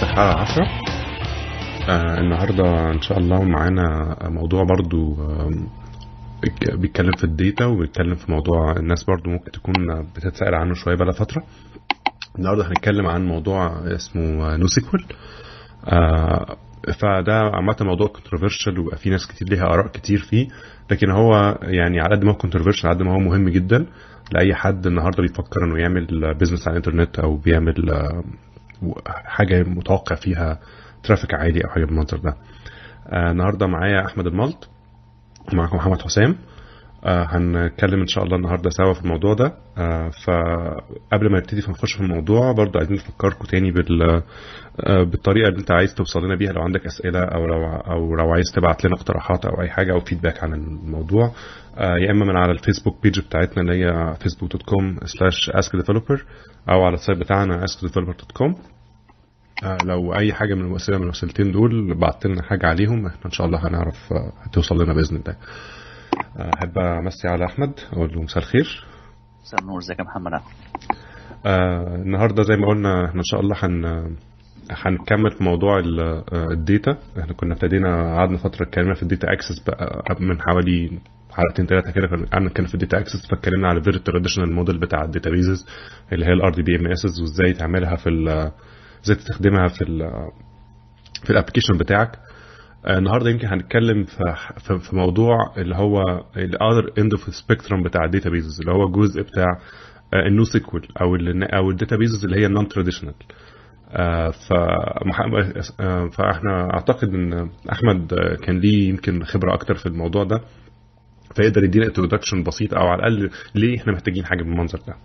الحلقة 10 آه النهاردة إن شاء الله معانا موضوع برضو آه بيتكلم في الداتا وبيتكلم في موضوع الناس برضو ممكن تكون بتتسأل عنه شوية بقى فترة النهاردة هنتكلم عن موضوع اسمه نو سيكوال آه فده عامة موضوع كونتروفيرشال وبقى في ناس كتير ليها آراء كتير فيه لكن هو يعني على قد ما هو كونتروفيرشال على قد ما هو مهم جدا لأي حد النهارده بيفكر إنه يعمل بيزنس على الإنترنت أو بيعمل آه حاجة متوقع فيها ترافيك عالي أو حاجة بالمنظر ده آه النهارده معايا أحمد الملط ومعاكم محمد حسام آه هنتكلم ان شاء الله النهارده سوا في الموضوع ده آه فقبل ما نبتدي نخش في الموضوع برضه عايزين نفكركم تاني بال آه بالطريقه اللي انت عايز توصل لنا بيها لو عندك اسئله او لو او لو عايز تبعت لنا اقتراحات او اي حاجه او فيدباك عن الموضوع يا اما من على الفيسبوك بيج بتاعتنا اللي هي facebook.com slash askdeveloper او على السايت بتاعنا askdeveloper.com لو اي حاجه من الوسيله من الوسيلتين دول بعت لنا حاجه عليهم احنا ان شاء الله هنعرف هتوصل لنا باذن الله احب امسي على احمد اقول له مساء الخير مساء النور ازيك يا محمد آه النهارده زي ما قلنا احنا ان شاء الله هن هنكمل في موضوع الداتا احنا كنا ابتدينا قعدنا فتره اتكلمنا في الداتا اكسس بقى من حوالي حلقتين ثلاثه كده قعدنا نتكلم في الداتا اكسس فاتكلمنا على الفيري تراديشنال موديل بتاع الداتا بيزز اللي هي الار دي بي ام اس وازاي تعملها في ازاي تستخدمها في ال في الابلكيشن بتاعك النهارده يمكن هنتكلم في في موضوع اللي هو الاذر اند اوف سبيكترم بتاع الداتا بيزز اللي هو الجزء بتاع النو سيكوال او ال او الداتا بيزز اللي هي النون تراديشنال ف فاحنا اعتقد ان احمد كان ليه يمكن خبره اكتر في الموضوع ده فيقدر يدينا انتروداكشن بسيط او على الاقل ليه احنا محتاجين حاجه بالمنظر ده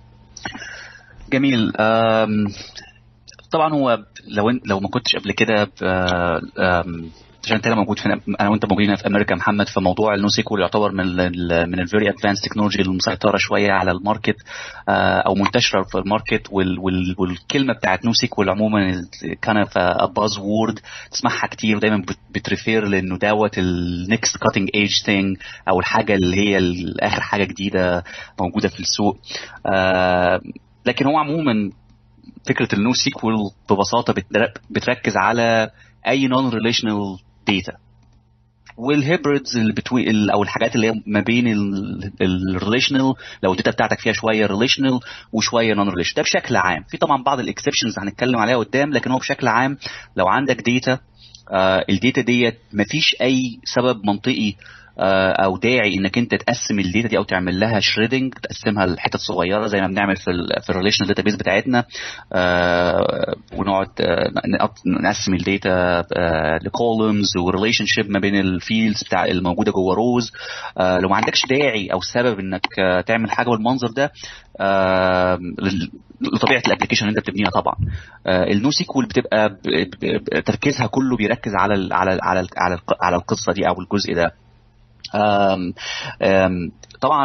جميل طبعا هو لو لو ما كنتش قبل كده عشان انت موجود في انا وانت موجودين في امريكا محمد في موضوع النو سيكول يعتبر من ال من الفيري ادفانس تكنولوجي المسيطره شويه على الماركت او منتشره في الماركت وال وال والكلمه بتاعت نو سيكول عموما كان باز وورد تسمعها كتير ودايما بتريفير لانه دوت النكست كاتنج ايج ثينج او الحاجه اللي هي اخر حاجه جديده موجوده في السوق لكن هو عموما فكره النو سيكوال ببساطه بتركز على اي نون ريليشنال داتا والهيبريدز اللي بتوي او الحاجات اللي هي ما بين الريليشنال لو الداتا بتاعتك فيها شويه ريليشنال وشويه نون ريليشنال ده بشكل عام في طبعا بعض الاكسبشنز هنتكلم عليها قدام لكن هو بشكل عام لو عندك داتا آه الداتا ديت مفيش اي سبب منطقي او داعي انك انت تقسم الداتا دي او تعمل لها شريدنج تقسمها لحتت صغيره زي ما بنعمل في ال في الريليشنال داتابيز بتاعتنا آه ونقعد آه نقسم الداتا آه لكولومز وريليشن شيب ما بين الفيلدز بتاع الموجوده جوه روز آه لو ما عندكش داعي او سبب انك آه تعمل حاجه بالمنظر ده آه لطبيعه الابلكيشن اللي انت بتبنيها طبعا آه النو سيكول بتبقى تركيزها كله بيركز على ال على ال على ال على, ال على القصه دي او الجزء ده أم أم طبعا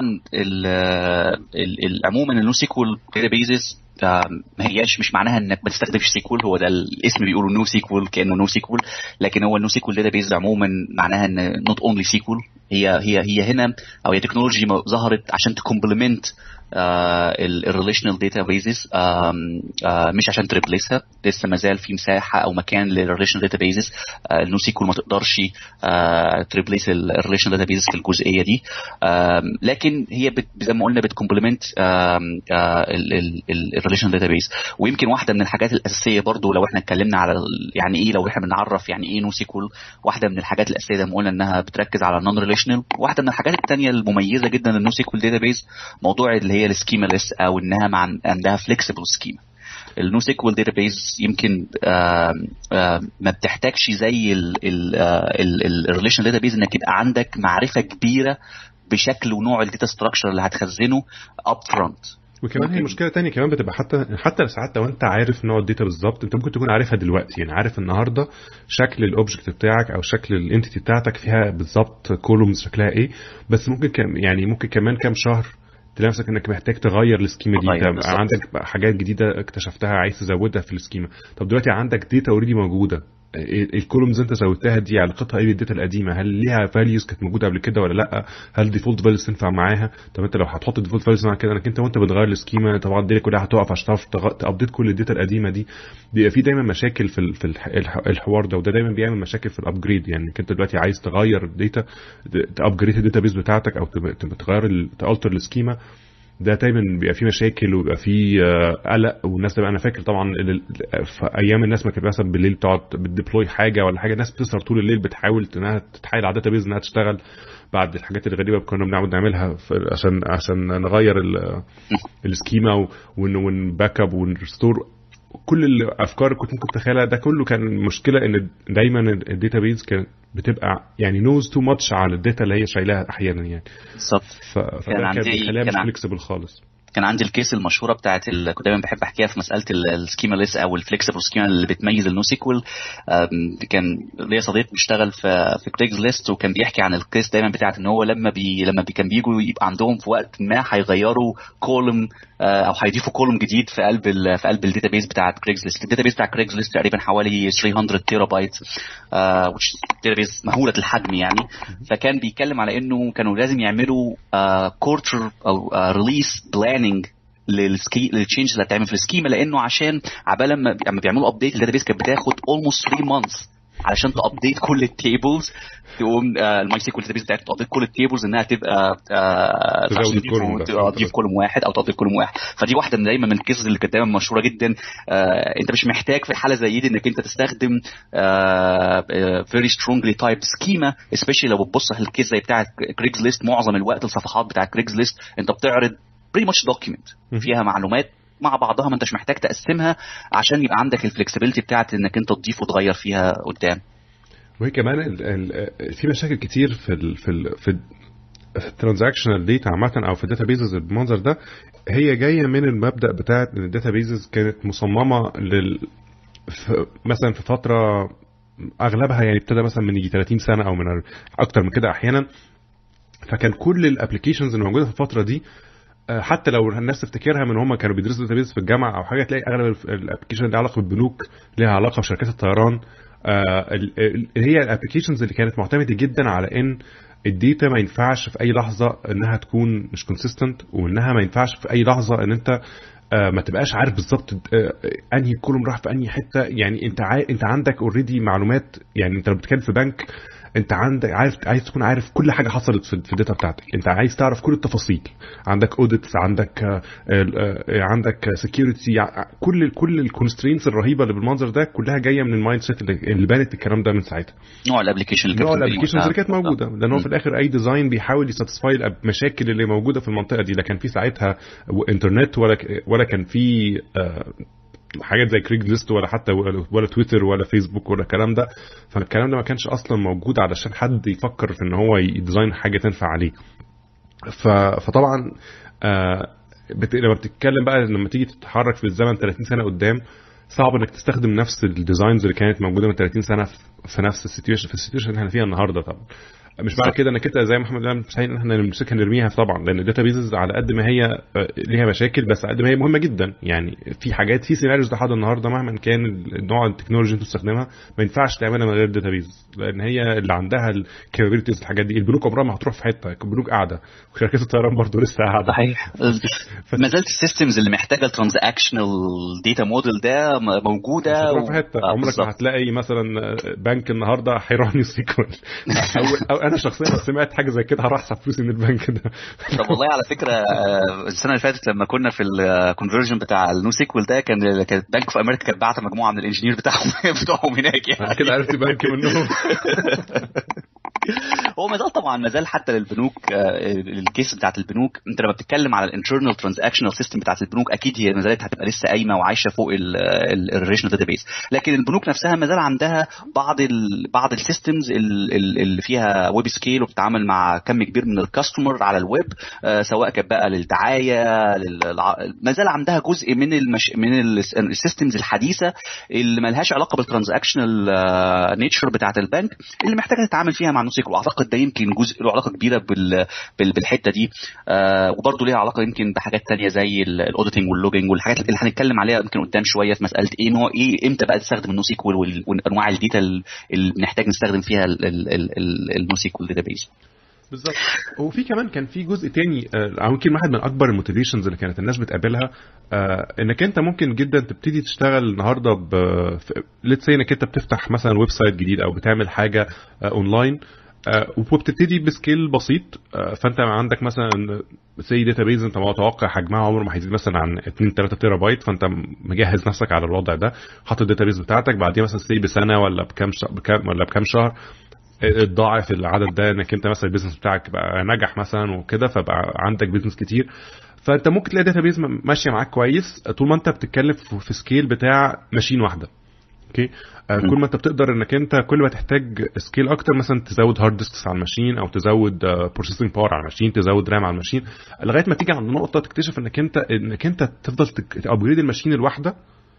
عموما النو سيكول داتا بيزز ما هياش مش معناها انك ما تستخدمش سيكول هو ده الاسم بيقولوا نو سيكول كانه نو سيكول لكن هو النو سيكول داتا بيز عموما معناها ان نوت اونلي سيكول هي هي هي هنا او هي تكنولوجي ظهرت عشان تكومبلمنت الريليشنال داتا بيزز مش عشان تريبليسها لسه ما زال في مساحه او مكان للريليشنال داتا بيزز النو سيكول ما تقدرش تريبليس الريليشنال داتا بيزز في الجزئيه دي لكن هي زي ما قلنا بتكومبلمنت الريليشنال داتا بيز ويمكن واحده من الحاجات الاساسيه برضو لو احنا اتكلمنا على يعني ايه لو احنا بنعرف يعني ايه نو سيكول واحده من الحاجات الاساسيه زي ما قلنا انها بتركز على النون ريليشنال واحده من الحاجات الثانيه المميزه جدا للنو سيكول داتا بيز موضوع اللي هي السكيما ليس او انها مع عندها فليكسبل سكيما النو سيكوال داتابيز يمكن آآ آآ ما بتحتاجش زي الريليشن داتابيز انك يبقى عندك معرفه كبيره بشكل ونوع الداتا ستراكشر اللي هتخزنه اب فرونت وكمان هي مشكله تانية كمان بتبقى حتى حتى ساعات لو انت عارف نوع الداتا بالظبط انت ممكن تكون عارفها دلوقتي يعني عارف النهارده شكل الاوبجكت بتاعك او شكل الانتيتي بتاعتك فيها بالظبط كولومز شكلها ايه بس ممكن كم يعني ممكن كمان كام شهر تلاقي نفسك انك محتاج تغير السكيما دي عندك حاجات جديده اكتشفتها عايز تزودها في السكيما طب دلوقتي عندك داتا اوريدي موجوده الكولومز انت زودتها دي علاقتها ايه بالداتا القديمه هل ليها فاليوز كانت موجوده قبل كده ولا لا هل ديفولت فاليوز تنفع معاها طب انت لو هتحط ديفولت فاليوز مع كده انك انت وانت بتغير السكيما طبعا الدنيا كلها هتقف عشان تعرف تابديت كل الداتا القديمه دي بيبقى في دايما مشاكل في في الحوار ده وده دايما بيعمل مشاكل في الابجريد يعني انك انت دلوقتي عايز تغير الداتا تابجريد الداتا بيز بتاعتك او تغير تالتر السكيما ده دايما بيبقى فيه مشاكل وبيبقى فيه قلق والناس تبقى انا فاكر طبعا في ايام الناس ما كانت مثلا بالليل تقعد بتديبلوي حاجه ولا حاجه الناس بتسهر طول الليل بتحاول انها تتحايل على بيز انها تشتغل بعد الحاجات الغريبه اللي كنا بنعمل نعملها عشان عشان نغير السكيما ونباك اب ونرستور كل الافكار اللي كنت ممكن تتخيلها ده كله كان المشكله ان دايما الداتا بيز كانت بتبقى يعني نوز تو ماتش على الداتا اللي هي شايلاها احيانا يعني بالظبط فده كان بيخليها مش فليكسبل خالص كان عندي الكيس المشهوره بتاعت ال... كنت دايما بحب احكيها في مساله السكيما ليس او الفليكسبل سكيما اللي بتميز النو سيكوال كان ليا صديق بيشتغل في في كريجز ليست وكان بيحكي عن الكيس دايما بتاعت ان هو لما بي لما بي كان بيجوا يبقى عندهم في وقت ما هيغيروا كولوم او هيضيفوا كولوم جديد في قلب ال في قلب الداتا بيز بتاعت كريجز ليست الداتا بيز بتاع كريجز ليست تقريبا حوالي 300 تيرا بايت داتا بيز مهوله الحجم يعني فكان بيتكلم على انه كانوا لازم يعملوا كورتر او ريليس بلاننج للسكي للتشينج اللي هتعمل في السكيما لانه عشان عبال لما لما بيعملوا ابديت الداتا بيس كانت بتاخد اولموست 3 مانثs علشان تابديت كل التيبلز تقوم الماي سيكوال داتابيس بتاعتك تابديت كل التيبلز انها تبقى تزود الكولوم تضيف كولوم واحد او تضيف كولوم واحد فدي واحده من دايما من الكيسز اللي كانت دايما مشهوره جدا انت مش محتاج في حاله زي دي انك انت تستخدم فيري سترونجلي تايب سكيما سبيشالي لو بتبص على الكيس زي بتاع كريجز ليست معظم الوقت الصفحات بتاع كريجز ليست انت بتعرض بري ماتش دوكيمنت فيها معلومات مع بعضها ما انتش محتاج تقسمها عشان يبقى عندك الفلكسبيليتي بتاعت انك انت تضيف وتغير فيها قدام وهي كمان ال ال في مشاكل كتير في ال في ال في الترانزاكشنال داتا عامه او في الداتا بيزز بالمنظر ده هي جايه من المبدا بتاعت ان الداتا بيزز كانت مصممه لل مثلا في فتره اغلبها يعني ابتدى مثلا من يجي 30 سنه او من اكتر من كده احيانا فكان كل الابلكيشنز اللي موجوده في الفتره دي حتى لو الناس تفتكرها من هم كانوا بيدرسوا داتابيز في الجامعه او حاجه تلاقي اغلب الابلكيشن اللي علاقه بالبنوك ليها علاقه بشركات الطيران هي الابلكيشنز اللي كانت معتمده جدا على ان الداتا ما ينفعش في اي لحظه انها تكون مش كونسيستنت وانها ما ينفعش في اي لحظه ان انت ما تبقاش عارف بالظبط انهي كولوم راح في انهي حته يعني انت عا... انت عندك اوريدي معلومات يعني انت لو بتتكلم في بنك انت عندك عارف عايز تكون عارف كل حاجه حصلت في الداتا بتاعتك انت عايز تعرف كل التفاصيل عندك اوديتس عندك عندك سكيورتي كل كل الكونسترينتس الرهيبه اللي بالمنظر ده كلها جايه من المايند سيت اللي بانت الكلام ده من ساعتها نوع الابلكيشن اللي نوع الابلكيشن اللي كانت موجوده لان هو في الاخر اي ديزاين بيحاول يساتسفاي المشاكل اللي موجوده في المنطقه دي لا كان في ساعتها انترنت ولا ولا كان في حاجات زي كريج ليست ولا حتى ولا تويتر ولا فيسبوك ولا الكلام ده فالكلام ده ما كانش اصلا موجود علشان حد يفكر في ان هو يديزاين حاجه تنفع عليه فطبعا بت... لما بتتكلم بقى لما تيجي تتحرك في الزمن 30 سنه قدام صعب انك تستخدم نفس الديزاينز اللي كانت موجوده من 30 سنه في نفس السيتويشن في السيتويشن اللي احنا فيها النهارده طبعا مش معنى كده انك انت زي ما احمد قال مستحيل ان احنا نمسكها نرميها طبعا لان الداتا بيزز على قد ما هي ليها مشاكل بس على قد ما هي مهمه جدا يعني في حاجات في سيناريوز لحد النهارده مهما كان النوع التكنولوجي اللي انت بتستخدمها ما ينفعش تعملها من غير الداتا بيز لان هي اللي عندها الكابابيلتيز الحاجات دي البنوك عمرها ما هتروح في حته البنوك قاعده وشركات الطيران برضه لسه قاعده صحيح ما زالت السيستمز اللي محتاجه الترانزاكشنال داتا موديل ده موجوده و... في حته عمرك ما هتلاقي مثلا بنك النهارده هيروح سيكوال او, أو انا شخصيا سمعت حاجه زي كده هروح اسحب فلوسي من البنك ده طب والله على فكره السنه اللي فاتت لما كنا في الكونفرجن بتاع النو سيكوال ده كان كانت بنك في امريكا كانت بعت مجموعه من الانجينير بتاعهم بتوعهم هناك يعني انا كده عرفت بنك منهم هو ما زال طبعا ما زال حتى للبنوك الكيس بتاعت البنوك انت لما بتتكلم على الانترنال ترانزاكشنال سيستم بتاعت البنوك اكيد هي ما زالت هتبقى لسه قايمه وعايشه فوق الريليشنال داتابيس لكن البنوك نفسها ما زال عندها بعض ال بعض السيستمز اللي فيها ويب سكيل وبتتعامل مع كم كبير من الكاستمر على الويب سواء كانت بقى للدعايه للع... ما زال عندها جزء من المش... من السيستمز الحديثه اللي ما لهاش علاقه بالترانزاكشنال نيتشر بتاعت البنك اللي محتاجه تتعامل فيها مع نوسيكل واعتقد اعتقد ده يمكن جزء له علاقه كبيره بال بالحته دي آه وبرده ليها علاقه يمكن بحاجات تانية زي الاوديتنج واللوجينج والحاجات اللي هنتكلم عليها يمكن قدام شويه في مساله ايه نوع ايه امتى بقى تستخدم النو سيكوال وانواع الداتا اللي بنحتاج نستخدم فيها النو سيكوال داتابيز بالظبط وفي كمان كان في جزء تاني او يمكن واحد من اكبر الموتيفيشنز اللي كانت الناس بتقابلها انك انت ممكن جدا تبتدي تشتغل النهارده ب ليتس انك انت بتفتح مثلا ويب سايت جديد او بتعمل حاجه اونلاين وبتبتدي بسكيل بسيط فانت عندك مثلا سي داتابيز انت متوقع حجمها عمره ما هيزيد مثلا عن 2 3 تيرا بايت فانت مجهز نفسك على الوضع ده حاطط الداتابيز بتاعتك بعديها مثلا سي بسنه ولا بكام بكام ولا بكام شهر اتضاعف العدد ده انك انت مثلا البيزنس بتاعك بقى نجح مثلا وكده فبقى عندك بيزنس كتير فانت ممكن تلاقي داتابيز ماشيه معاك كويس طول ما انت بتتكلم في سكيل بتاع ماشين واحده اوكي كل ما انت بتقدر انك انت كل ما تحتاج سكيل اكتر مثلا تزود هارد ديسكس على الماشين او تزود بروسيسنج باور على الماشين تزود رام على الماشين لغايه ما تيجي عند نقطه تكتشف انك انت انك انت تفضل تابجريد الماشين الواحده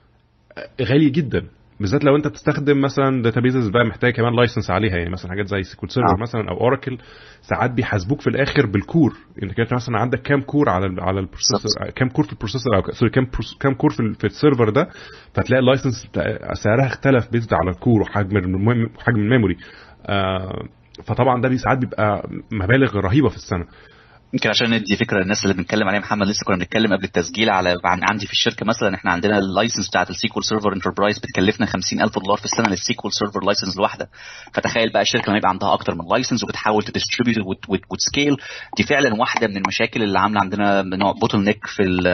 غالي جدا بالذات لو انت بتستخدم مثلا داتابيزز بقى محتاج كمان لايسنس عليها يعني مثلا حاجات زي سيكول سيرفر آه. مثلا او اوراكل ساعات بيحاسبوك في الاخر بالكور انك انت مثلا عندك كام كور على ال على البروسيسور كام كور في البروسيسور او سوري كام كام كور في, في السيرفر ده فتلاقي اللايسنس سعرها اختلف بيزد على الكور وحجم المهم حجم الميموري آه فطبعا ده ساعات بيبقى مبالغ رهيبه في السنه يمكن عشان ندي فكره للناس اللي بنتكلم عليها محمد لسه كنا بنتكلم قبل التسجيل على عن عندي في الشركه مثلا احنا عندنا اللايسنس بتاعت السيكول سيرفر انتربرايز بتكلفنا 50000 دولار في السنه للسيكول سيرفر لايسنس الواحده فتخيل بقى الشركه لما يبقى عندها اكتر من لايسنس وبتحاول تديستريبيوت وتسكيل دي فعلا واحده من المشاكل اللي عامله عندنا نوع بوتل نيك في ال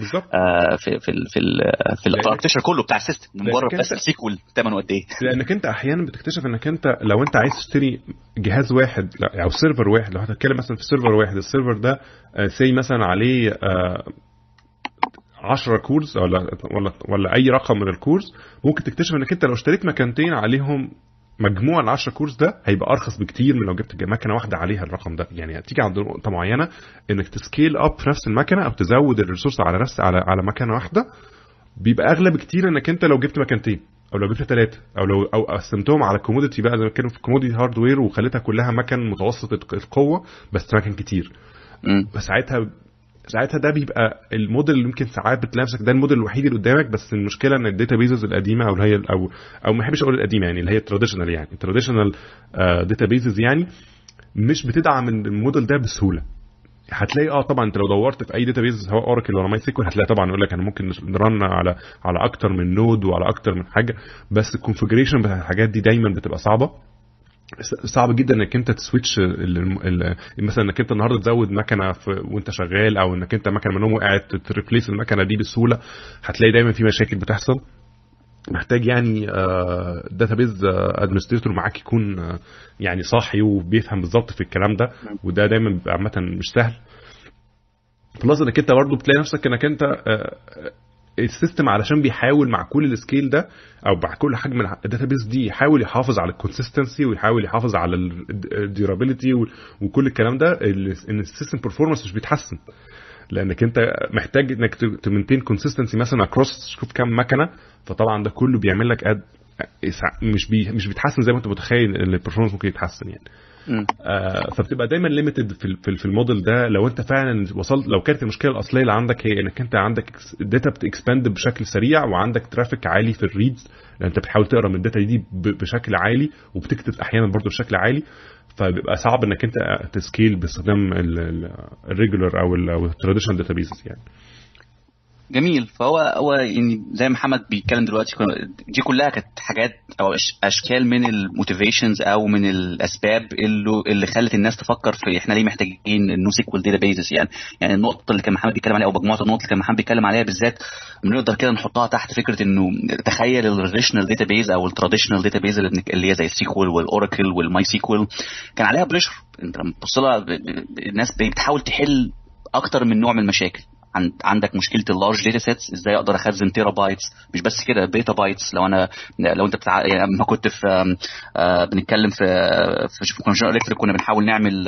آه في في ال في ال في الاركتشر كله بتاع السيستم مجرد بس السيكول ثمنه قد ايه لانك انت احيانا بتكتشف انك انت لو انت عايز تشتري جهاز واحد او سيرفر واحد لو هتتكلم مثلا في سيرفر واحد السيرفر ده سي مثلا عليه 10 كورز ولا ولا ولا اي رقم من الكورز ممكن تكتشف انك انت لو اشتريت مكانتين عليهم مجموع ال 10 كورس ده هيبقى ارخص بكتير من لو جبت مكنه واحده عليها الرقم ده يعني هتيجي عند نقطه معينه انك تسكيل اب في نفس المكنه او تزود الريسورس على نفس على على مكنه واحده بيبقى اغلى بكتير انك انت لو جبت مكانتين او لو جبت ثلاثه او لو او قسمتهم على كوموديتي بقى زي ما كانوا في كوموديتي هاردوير وخليتها كلها مكن متوسط القوه بس مكن كتير فساعتها ساعتها ده بيبقى الموديل اللي يمكن ساعات بتلاقي نفسك ده الموديل الوحيد اللي قدامك بس المشكله ان الداتا بيزز القديمه او اللي هي او او ما بحبش اقول القديمه يعني اللي هي التراديشنال يعني التراديشنال داتا بيزز يعني مش بتدعم الموديل ده بسهوله هتلاقي اه طبعا انت لو دورت في اي داتا بيز سواء اوراكل ولا ماي سيكوال هتلاقي طبعا يقول لك انا ممكن نرن على على اكتر من نود وعلى اكتر من حاجه بس الكونفجريشن بتاع الحاجات دي دايما بتبقى صعبه صعب جدا انك انت تسويتش مثلا انك انت النهارده تزود مكنه وانت شغال او انك انت مكنه منهم وقعت تريبليس المكنه دي بسهوله هتلاقي دايما في مشاكل بتحصل محتاج يعني داتابيز ادمنستريتور معاك يكون يعني صاحي وبيفهم بالظبط في الكلام ده وده دايما بيبقى عامه مش سهل بلس انك انت برضه بتلاقي نفسك انك انت السيستم علشان بيحاول مع كل السكيل ده او مع كل حجم الداتابيس دي يحاول يحافظ على الكونسستنسي ويحاول يحافظ على الديورابيلتي وكل الكلام ده ان السيستم برفورمانس مش بيتحسن لانك انت محتاج انك تمنتين كونسستنسي مثلا اكروس شوف كام مكنه فطبعا ده كله بيعمل لك اد مش بي مش بيتحسن زي ما انت متخيل ان البرفورمانس ممكن يتحسن يعني آه فبتبقى دايما ليميتد في في الموديل ده لو انت فعلا وصلت لو كانت المشكله الاصليه اللي عندك هي انك انت عندك الداتا بتكسباند بشكل سريع وعندك ترافيك عالي في الريدز لان انت بتحاول تقرا من الداتا دي بشكل عالي وبتكتب احيانا برضه بشكل عالي فبيبقى صعب انك انت تسكيل باستخدام الريجولر او التراديشنال داتابيزز يعني جميل فهو هو يعني زي محمد بيتكلم دلوقتي دي كلها كانت حاجات او اشكال من الموتيفيشنز او من الاسباب اللي اللي خلت الناس تفكر في احنا ليه محتاجين النو سيكوال داتا بيزز يعني يعني النقطه اللي كان محمد بيتكلم عليها او مجموعه النقط اللي كان محمد بيتكلم عليها بالذات بنقدر كده نحطها تحت فكره انه تخيل الريليشنال داتا بيز او التراديشنال داتا بيز اللي هي زي السيكوال والاوراكل والماي سيكوال كان عليها بريشر انت لما تبص لها الناس بتحاول تحل اكتر من نوع من المشاكل عندك مشكله اللارج داتا سيتس ازاي اقدر اخزن تيرا بايتس مش بس كده بيتا بايتس لو انا لو انت بتاع يعني لما كنت في بنتكلم في في كونجنرال الكتريك كنا بنحاول نعمل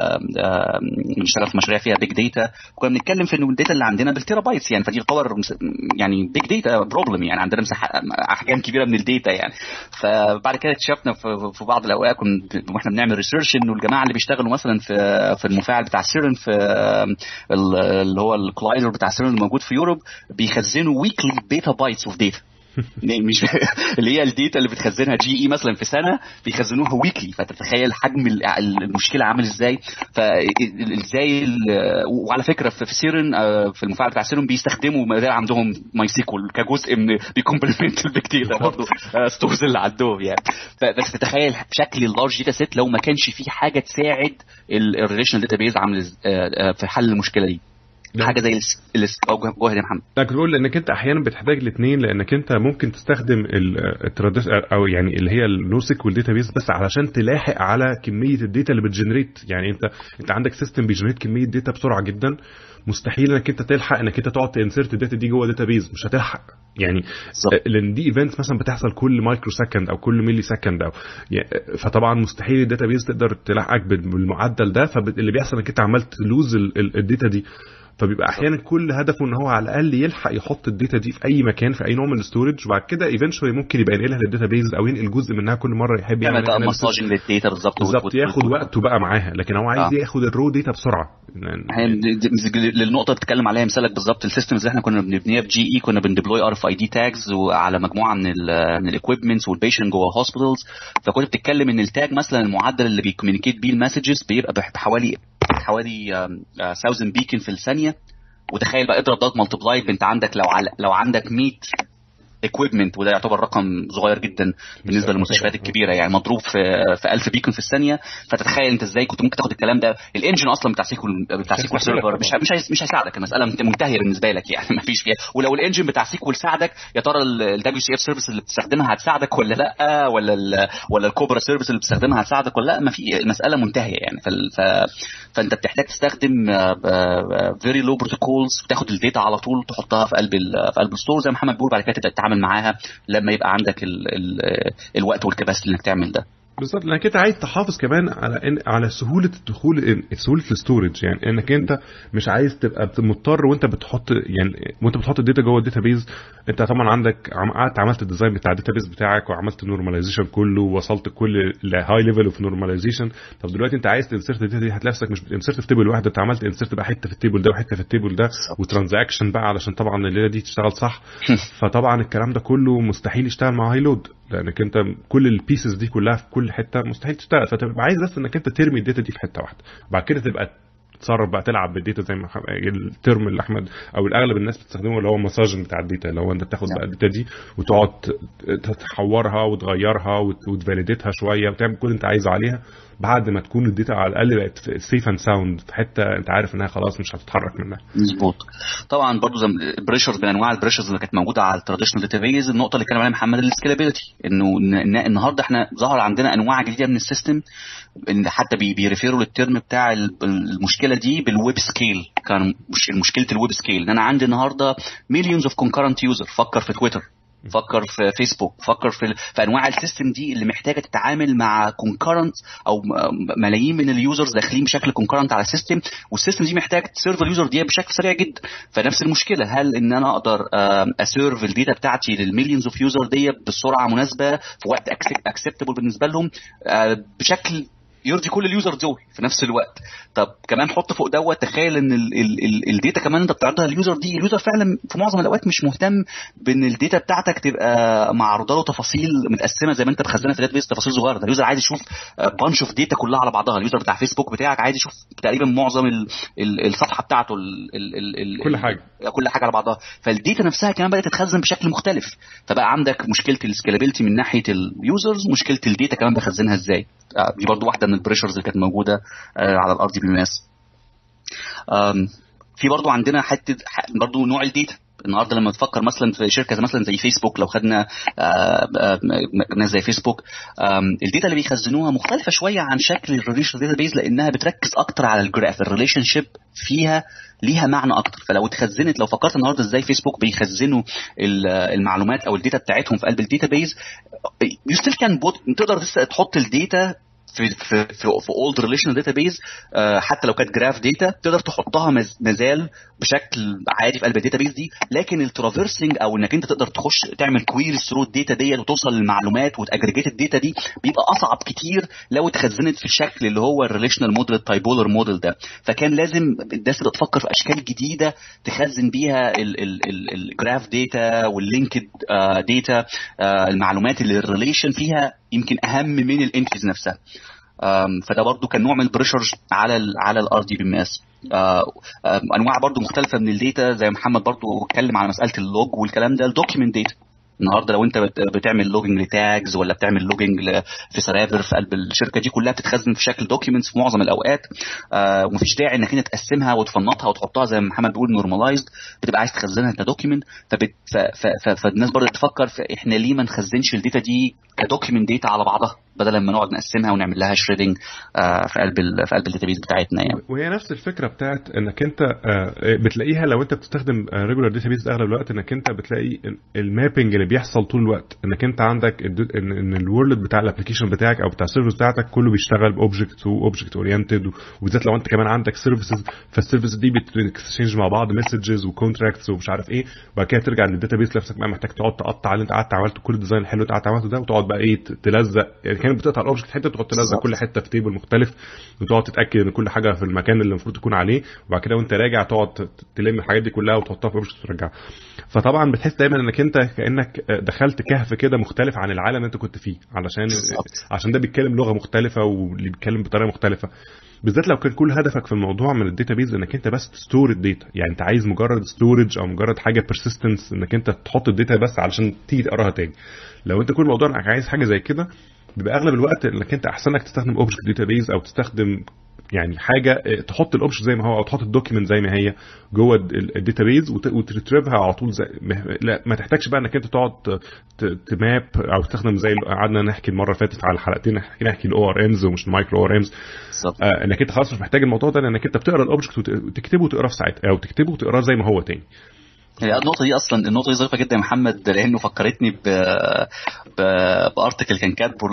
نشتغل في مشاريع فيها بيج داتا كنا بنتكلم في انه الداتا اللي عندنا بالتيرا بايتس يعني فدي تعتبر يعني بيج داتا بروبلم يعني عندنا مساحه احجام كبيره من الداتا يعني فبعد كده اكتشفنا في بعض الاوقات واحنا بنعمل ريسيرش انه الجماعه اللي بيشتغلوا مثلا في في المفاعل بتاع سيرن في اللي هو الكلايدر بتاع سيرن الموجود في يوروب بيخزنوا ويكلي بيتا بايتس اوف داتا مش اللي هي الداتا اللي بتخزنها جي اي مثلا في سنه بيخزنوها ويكلي فتتخيل حجم المشكله عامل ازاي فازاي وعلى فكره في سيرن في المفاعل بتاع سيرن بيستخدموا ما عندهم ماي سيكول كجزء من بيكومبلمنت البيج داتا برضه ستورز اللي عندهم يعني بس تتخيل شكل اللارج داتا سيت لو ما كانش في حاجه تساعد الريليشنال داتا بيز عامل في حل المشكله دي حاجه زي جو يا محمد لا كنت بقول لانك انت احيانا بتحتاج الاثنين لانك انت ممكن تستخدم التراديس او يعني اللي هي النوسك والداتا بيز بس علشان تلاحق على كميه الداتا اللي بتجنريت يعني انت انت عندك سيستم بيجنريت كميه داتا بسرعه جدا مستحيل انك انت تلحق انك انت تقعد تنسرت الداتا دي جوه داتا بيز مش هتلحق يعني لان دي ايفنتس مثلا بتحصل كل مايكرو سكند او كل ملي سكند او يعني فطبعا مستحيل الداتا بيز تقدر تلحقك بالمعدل ده فاللي بيحصل انك انت عمال تلوز الداتا دي فبيبقى احيانا كل هدفه ان هو على الاقل يلحق يحط الداتا دي في اي مكان في اي نوع من الاستورج وبعد كده ايفينشولي ممكن يبقى ينقلها للداتا بيز او ينقل جزء منها كل مره يحب يعمل يعني مساجنج للداتا بالظبط بالظبط ياخد وقته بقى معاها لكن هو عايز آه. ياخد الرو داتا بسرعه للنقطه اللي بتتكلم عليها مثالك بالظبط السيستمز اللي احنا كنا بنبنيها بجي اي كنا بندبلوي ار اف اي دي تاجز وعلى مجموعه من ال من الاكويبمنتس والبيشنت جوه الهوسبيتالز فكنت بتتكلم ان التاج مثلا المعدل اللي بيكومينيكيت بيه المسجز بيبقى بحوالي حوالي 1000 بيكن في الثانيه وتخيل بقى اضرب دوت ملتبلاي انت عندك لو على لو عندك 100 اكويبمنت وده يعتبر رقم صغير جدا بالنسبه للمستشفيات الكبيره يعني مضروب في في 1000 بيكون في الثانيه فتتخيل انت ازاي كنت ممكن تاخد الكلام ده الانجن اصلا بتاع سيكول بتاع سيكول سيرفر مش مش مش هيساعدك المساله منتهيه بالنسبه لك يعني ما فيش فيها ولو الانجن بتاع سيكول ساعدك يا ترى الدبليو سي اف سيرفيس اللي بتستخدمها هتساعدك ولا لا ولا ال ولا الكوبرا سيرفيس اللي بتستخدمها هتساعدك ولا لا ما في المساله منتهيه يعني ف... فانت بتحتاج تستخدم فيري لو بروتوكولز تاخد الداتا على طول تحطها في قلب ال في قلب الستور زي ما محمد بيقول بعد كده تبدا تتعامل معاها لما يبقى عندك ال ال الوقت والكباسيتي انك تعمل ده بالظبط لانك انت عايز تحافظ كمان على إن على سهوله الدخول سهوله الستورج يعني انك انت مش عايز تبقى مضطر وانت بتحط يعني وانت بتحط الداتا جوه الداتا بيز انت طبعا عندك قعدت عملت الديزاين بتاع الداتا بيز بتاعك وعملت نورماليزيشن كله ووصلت كل لهاي ليفل اوف نورماليزيشن طب دلوقتي انت عايز تنسرت الداتا دي هتلاقي نفسك مش بتنسرت في تيبل واحد انت عملت انسرت بقى حته في التيبل ده وحته في التيبل ده وترانزاكشن بقى علشان طبعا الليله دي تشتغل صح فطبعا الكلام ده كله مستحيل يشتغل مع هاي لود لانك انت كل البيسز دي كلها في كل حته مستحيل تشتغل فتبقى عايز بس انك انت ترمي الداتا دي في حته واحده بعد كده تبقى تتصرف بقى تلعب بالداتا زي ما الترم اللي احمد او الاغلب الناس بتستخدمه اللي هو المساجن بتاع الداتا اللي هو انت تاخد بقى الداتا دي وتقعد تحورها وتغيرها وتفاليديتها شويه وتعمل كل اللي انت عايزه عليها بعد ما تكون الداتا على الاقل بقت سيف اند ساوند في حته انت عارف انها خلاص مش هتتحرك منها مظبوط طبعا برضو زي بريشرز من انواع البريشرز اللي كانت موجوده على التراديشنال داتا بيز النقطه اللي كان عليها محمد السكيلابيلتي انه النهارده احنا ظهر عندنا انواع جديده من السيستم ان حتى بي بيريفيروا للترم بتاع المشكله دي بالويب سكيل كان مش مشكله الويب سكيل ان انا عندي النهارده مليونز اوف كونكرنت يوزر فكر في تويتر فكر في فيسبوك فكر في, في انواع السيستم دي اللي محتاجه تتعامل مع كونكرنت او ملايين من اليوزرز داخلين بشكل كونكرنت على السيستم والسيستم دي محتاج تسيرف اليوزر دي بشكل سريع جدا فنفس المشكله هل ان انا اقدر اسيرف الداتا بتاعتي للمليونز اوف يوزر دي بسرعه مناسبه في وقت اكسبتبل بالنسبه لهم بشكل يرضي كل اليوزر دول في نفس الوقت طب كمان حط فوق دوت تخيل ان الداتا كمان انت بتعرضها لليوزر دي اليوزر فعلا في معظم الاوقات مش مهتم بان الداتا بتاعتك تبقى معروضه له تفاصيل متقسمه زي ما انت مخزنها في داتا بيس تفاصيل صغيره ده اليوزر عايز يشوف بانش اوف داتا كلها على بعضها اليوزر بتاع فيسبوك بتاعك عايز يشوف تقريبا معظم ال ال الصفحه بتاعته ال ال كل حاجه كل حاجه على بعضها فالداتا نفسها كمان بدات تتخزن بشكل مختلف فبقى عندك مشكله السكيلابيلتي من ناحيه اليوزرز مشكله الداتا كمان بخزنها ازاي دي برضو واحده من البريشرز اللي كانت موجوده على الار دي بي ام اس في برضو عندنا حته برضو نوع الداتا النهارده لما تفكر مثلا في شركه مثلا زي فيسبوك لو خدنا ناس زي فيسبوك الداتا اللي بيخزنوها مختلفه شويه عن شكل الريليشن داتا بيز لانها بتركز اكتر على الجراف الريليشن شيب فيها ليها معنى اكتر فلو اتخزنت لو فكرت النهارده ازاي فيسبوك بيخزنوا المعلومات او الداتا بتاعتهم في قلب الداتا بيز يو ستيل كان تقدر تحط الداتا في في في, في اولد ريليشنال داتابيز حتى لو كانت جراف داتا تقدر تحطها مازال بشكل عادي في قلب الداتابيز دي لكن الترافيرسنج او انك انت تقدر تخش تعمل كويريز ثرو الداتا ديت وتوصل للمعلومات وتاجريجيت الداتا دي بيبقى اصعب كتير لو اتخزنت في الشكل اللي هو الريليشنال موديل التايبولر موديل ده فكان لازم الناس تبقى تفكر في اشكال جديده تخزن بيها الجراف داتا واللينكد داتا المعلومات اللي الريليشن فيها يمكن اهم من الانتيز نفسها فده برضو كان نوع من البريشر على ال على الار دي بي ام اس انواع برضو مختلفه من الداتا زي محمد برضو اتكلم على مساله اللوج والكلام ده الدوكيمنت داتا النهارده لو انت بتعمل لوجنج لتاجز ولا بتعمل لوجنج في سرافر في قلب الشركه دي كلها بتتخزن في شكل دوكيومنتس في معظم الاوقات آه ومفيش داعي انك انت تقسمها وتفنطها وتحطها زي ما محمد بيقول نورماليزد بتبقى عايز تخزنها كدوكيومنت فالناس برضه تفكر في احنا ليه ما نخزنش الداتا دي كدوكيومنت داتا على بعضها بدل ما نقعد نقسمها ونعمل لها شريدنج آه في قلب ال في قلب الداتابيز بتاعتنا يعني وهي نفس الفكره بتاعت انك انت آه بتلاقيها لو انت بتستخدم ريجولار داتابيز اغلب الوقت انك انت بتلاقي المابنج اللي بيحصل طول الوقت انك انت عندك ان, إن الورلد بتاع الابلكيشن بتاعك او بتاع السيرفيس بتاعتك كله بيشتغل باوبجكت واوبجكت اورينتد وبالذات لو انت كمان عندك سيرفيسز فالسيرفيس دي بتكسشينج مع بعض مسجز وكونتراكتس ومش عارف ايه وبعد كده ترجع للداتابيز نفسك بقى محتاج تقعد تقطع اللي انت قعدت عملته كل الديزاين الحلو اللي انت قعدت عملته ده وتقعد بقى ايه تلزق يعني كانت بتقطع الاوبجكت حته تقعد تلزق كل حته في تيبل مختلف وتقعد تتاكد ان كل حاجه في المكان اللي المفروض تكون عليه وبعد كده وانت راجع تقعد تلم الحاجات دي كلها وتحطها في اوبجكت وترجعها فطبعا بتحس دايما انك انت كانك دخلت كهف كده مختلف عن العالم اللي انت كنت فيه علشان عشان ده بيتكلم لغه مختلفه واللي بيتكلم بطريقه مختلفه بالذات لو كان كل هدفك في الموضوع من الداتابيز انك انت بس تستور الداتا يعني انت عايز مجرد ستورج او مجرد حاجه بيرسيستنس انك انت تحط الداتا بس علشان تيجي تقراها تاني لو انت كل الموضوع انك عايز حاجه زي كده بيبقى اغلب الوقت انك انت احسن لك تستخدم اوبجكت داتابيز او تستخدم يعني حاجه تحط الاوبجكت زي ما هو او تحط الدوكيمنت زي ما هي جوه الداتابيز وتريتريفها على طول زي لا ما تحتاجش بقى انك انت تقعد تماب او تستخدم زي قعدنا نحكي المره اللي فاتت على الحلقتين نحكي الاو ار امز ومش المايكرو او ار امز آه انك انت خلاص مش محتاج الموضوع ده لانك انت بتقرا الاوبجكت وتكتبه وتقراه في ساعتها او تكتبه وتقراه زي ما هو تاني يعني النقطة دي أصلا النقطة دي ظريفة جدا يا محمد لأنه فكرتني ب بارتكل كان كاتبه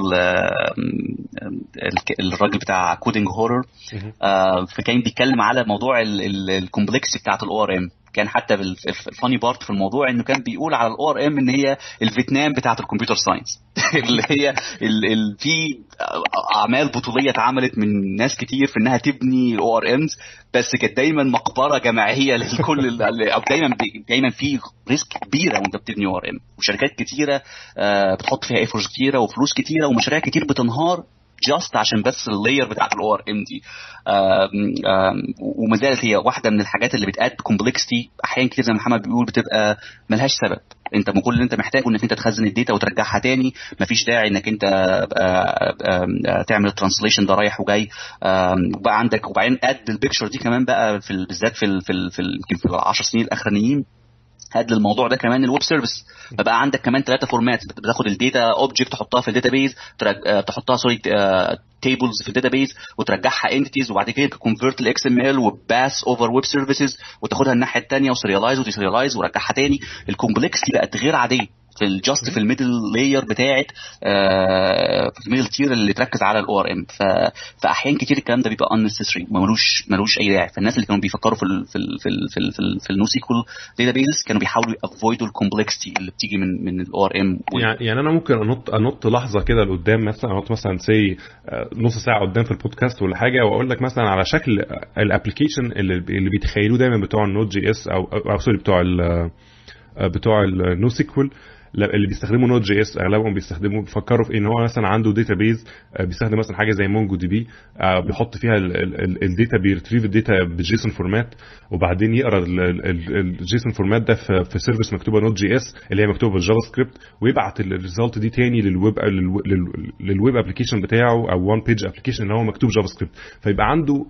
الراجل بتاع كودينج هورر فكان بيتكلم على موضوع الكومبلكس بتاعت الاو ار ام كان حتى الفاني بارت في الموضوع انه كان بيقول على الاو ار ام ان هي الفيتنام بتاعت الكمبيوتر ساينس اللي هي ال ال في اعمال بطوليه اتعملت من ناس كتير في انها تبني الاو ار امز بس كانت دايما مقبره جماعيه للكل او دايما دايما في ريسك كبيره وانت بتبني او ار ام وشركات كتيره بتحط فيها ايفورز كتيره وفلوس كتيره ومشاريع كتير بتنهار جاست عشان بس اللاير بتاعت الاو ار ام دي وما زالت هي واحده من الحاجات اللي بتاد كومبلكسيتي احيانا كتير زي ما محمد بيقول بتبقى ملهاش سبب انت كل اللي انت محتاجه انك انت تخزن الداتا وترجعها تاني مفيش داعي انك انت تعمل الترانسليشن ده رايح وجاي وبقى عندك وبعدين قد البيكتشر دي كمان بقى في بالذات في ال في ال في يمكن في ال 10 سنين الاخرانيين هاد للموضوع ده كمان الويب سيرفيس فبقى عندك كمان ثلاثه فورمات بتاخد الداتا اوبجكت تحطها في الداتابيز تحطها سوري تيبلز في الداتابيز وترجعها انتيتيز وبعد كده كونفرت الاكس ام ال وباس اوفر ويب سيرفيسز وتاخدها الناحيه الثانيه وسيريلايز وتسيريلايز ورجعها تاني الكومبلكسيتي بقت غير عاديه في الجاست في الميدل لاير بتاعت آه في الميدل تير اللي تركز على الاو ار ام فاحيان كتير الكلام ده بيبقى unnecessary ملوش ملوش اي داعي فالناس اللي كانوا بيفكروا في ال في ال في ال في, ال في, ال في النو سيكول داتا بيزز كانوا بيحاولوا افويدوا الكومبلكسيتي اللي بتيجي من من الاو ار ام يعني, يعني انا ممكن انط انط لحظه كده لقدام مثلا انط مثلا سي نص ساعه قدام في البودكاست ولا حاجه واقول لك مثلا على شكل الابلكيشن اللي اللي بيتخيلوه دايما بتوع النوت جي اس او او سوري بتوع ال بتوع النو سيكول اللي بيستخدموا نوت جي اس اغلبهم بيستخدموا بيفكروا في ان هو مثلا عنده داتا بيز بيستخدم مثلا حاجه زي مونجو دي بي آه، بيحط فيها الداتا بيرتريف الداتا بالجيسون فورمات وبعدين يقرا الجيسون فورمات ده في سيرفيس مكتوبه نوت جي اس اللي هي مكتوبه بالجافا سكريبت ويبعت الريزلت دي تاني للويب للويب ابلكيشن بتاعه او وان بيج ابلكيشن اللي هو مكتوب جافا سكريبت فيبقى عنده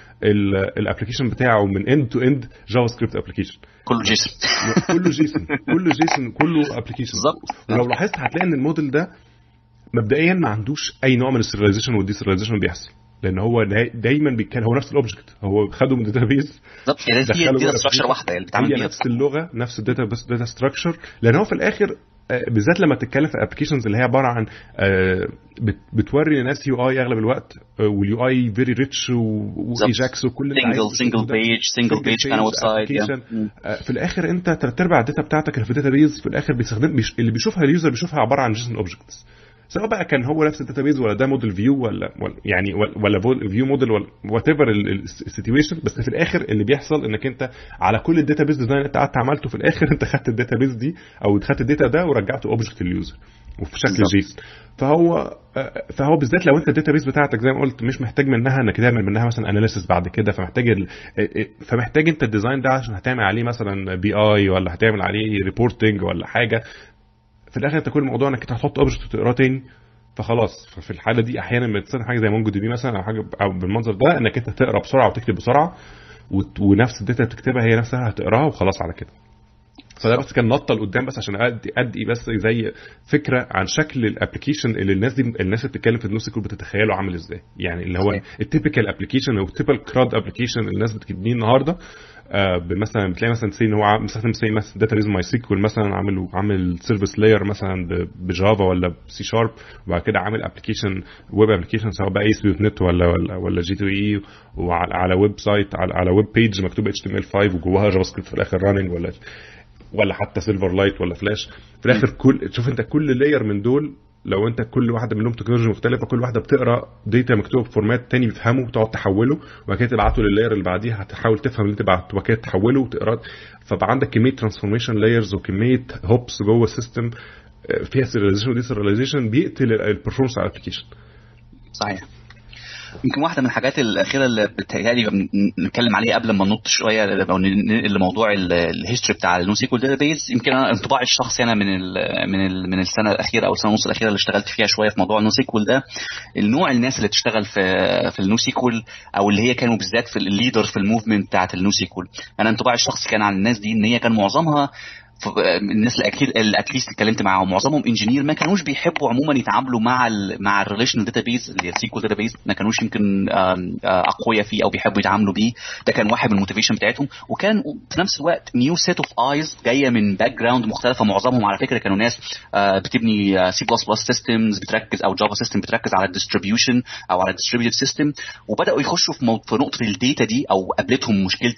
الابلكيشن بتاعه من اند تو اند جافا سكريبت ابلكيشن كله جيسون كله جيسون كله جيسون كله ابلكيشن بالظبط ولو لاحظت هتلاقي ان الموديل ده مبدئيا ما عندوش اي نوع من السيرياليزيشن والديسيرياليزيشن بيحصل لان هو دايما بيتكلم هو نفس الاوبجكت هو خده من الداتا بيز بالظبط هي داتا ستراكشر واحده اللي بتعمل هي بيها نفس اللغه نفس الداتا بس داتا ستراكشر لان هو في الاخر آه، بالذات لما تتكلم في ابلكيشنز اللي هي عباره عن آه، بت- بتوري لناس يو اي اغلب الوقت آه، واليو اي فيري ريتش وايجاكس وكل اللي سنجل عايزه سنجل تشوفه ده. بيج سنجل Single بيج كان page ويب سايت application. آه، في الاخر انت ثلاث ارباع الداتا بتاعتك اللي في الداتا بيز في الاخر بيستخدم بيش اللي بيشوفها اليوزر بيشوفها عباره عن جيسون اوبجكتس سواء بقى كان هو نفس الداتا بيز ولا ده موديل فيو ولا ولا- يعني ولا فيو موديل ولا وات ايفر السيتويشن بس في الاخر اللي بيحصل انك انت على كل الداتا بيز ديزاين انت قعدت عملته في الاخر انت خدت الداتا بيز دي او خدت الداتا ده ورجعته اوبجكت لليوزر وفي شكل بالظبط. جيسون فهو آه، فهو بالذات لو انت الداتا بيز بتاعتك زي ما قلت مش محتاج منها انك تعمل منها مثلا اناليسيس بعد كده فمحتاج ال... آه، آه، فمحتاج انت الديزاين ده عشان هتعمل عليه مثلا بي اي ولا هتعمل عليه ريبورتنج ولا حاجه في الاخر انت كل الموضوع انك انت هتحط اوبجكت وتقراه تاني فخلاص ففي الحاله دي احيانا بتصير حاجه زي مونجو دي بي مثلا او حاجه او بالمنظر ده انك انت تقرا بسرعه وتكتب بسرعه وت- ونفس الداتا اللي بتكتبها هي نفسها هتقراها وخلاص على كده فده بس كان نطه لقدام بس عشان ادي ادي بس زي فكره عن شكل الابلكيشن اللي الناس دي الناس اللي بتتكلم في النوسيكول بتتخيله عامل ازاي يعني اللي هو صحيح. التيبيكال ابلكيشن او التيبيكال كراد ابلكيشن الناس بتبنيه النهارده آه مثلا بتلاقي مثلا سي ان هو عام- مستخدم سي مثلا داتا بيز ماي سيكوال مثلا عامل عامل سيرفيس لاير مثلا ب- بجافا ولا بسي شارب وبعد كده عامل ابلكيشن ويب ابلكيشن سواء بقى اي دوت نت ولا ولا ولا جي تو اي وعلى على ويب سايت على, على ويب بيج مكتوب اتش تي ام ال 5 وجواها جافا سكريبت في الاخر راننج ولا ولا حتى سيلفر لايت ولا فلاش في الاخر كل شوف انت كل لاير من دول لو انت كل واحده منهم تكنولوجيا مختلفه كل واحده بتقرا داتا مكتوب بفورمات تاني بيفهمه وتقعد تحوله وبعد كده تبعته لللاير اللي بعديها هتحاول تفهم اللي انت بعته وبعد كده تحوله وتقراه فبقى عندك كميه ترانسفورميشن لايرز وكميه هوبس جوه السيستم آه، فيها سيرياليزيشن ودي سيرياليزيشن بيقتل البرفورمانس على الابلكيشن صحيح يمكن واحده من الحاجات الاخيره اللي بتهيألي بن- نتكلم عليها قبل ما ننط شويه او ننقل لموضوع الهيستوري بتاع النو سيكول داتا بيز يمكن انا انطباعي الشخصي انا من ال من ال من السنه الاخيره او السنه ونص الاخيره اللي اشتغلت فيها شويه في موضوع النو سيكول ده النوع الناس اللي بتشتغل في في النو سيكول او اللي هي كانوا بالذات في الليدر في الموفمنت بتاعت النو سيكول انا انطباعي الشخصي كان عن الناس دي ان هي كان معظمها ف- الناس اللي اكيد اللي اتليست اتكلمت معاهم معظمهم انجينير ما كانوش بيحبوا عموما يتعاملوا مع ال مع الريليشنال داتابيز اللي هي السيكول داتابيز ما كانوش يمكن آم، آه، اقوياء فيه او بيحبوا يتعاملوا بيه ده كان واحد من الموتيفيشن بتاعتهم وكان في نفس الوقت نيو سيت اوف ايز جايه من باك جراوند مختلفه معظمهم على فكره كانوا ناس آه، بتبني سي بلس بلس سيستمز بتركز او جافا سيستم بتركز على الديستريبيوشن او على الديستريبيوتد سيستم وبداوا يخشوا في, مو... في نقطه الداتا دي او قابلتهم مشكله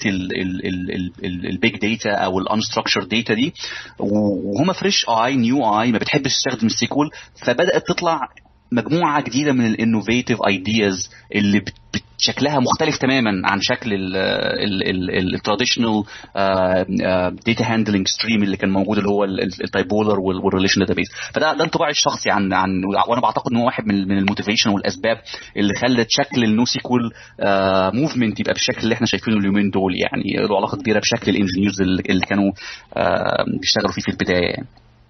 البيج داتا او الانستراكشر داتا دي وهم فريش اي نيو اي ما بتحبش تستخدم السيكول فبدات تطلع مجموعه جديده من الانوفيتيف ايدياز اللي بت- بت- شكلها مختلف تماما عن شكل التراديشنال داتا هاندلنج ستريم اللي كان موجود اللي هو التايبولر والريليشن داتابيز فده ده انطباعي الشخصي عن عن وانا بعتقد ان هو واحد من من الموتيفيشن والاسباب اللي خلت شكل النو سيكول موفمنت يبقى بالشكل اللي احنا شايفينه اليومين دول يعني له علاقه كبيره بشكل الانجينيرز اللي اللي كانوا آه، بيشتغلوا فيه في البدايه يعني.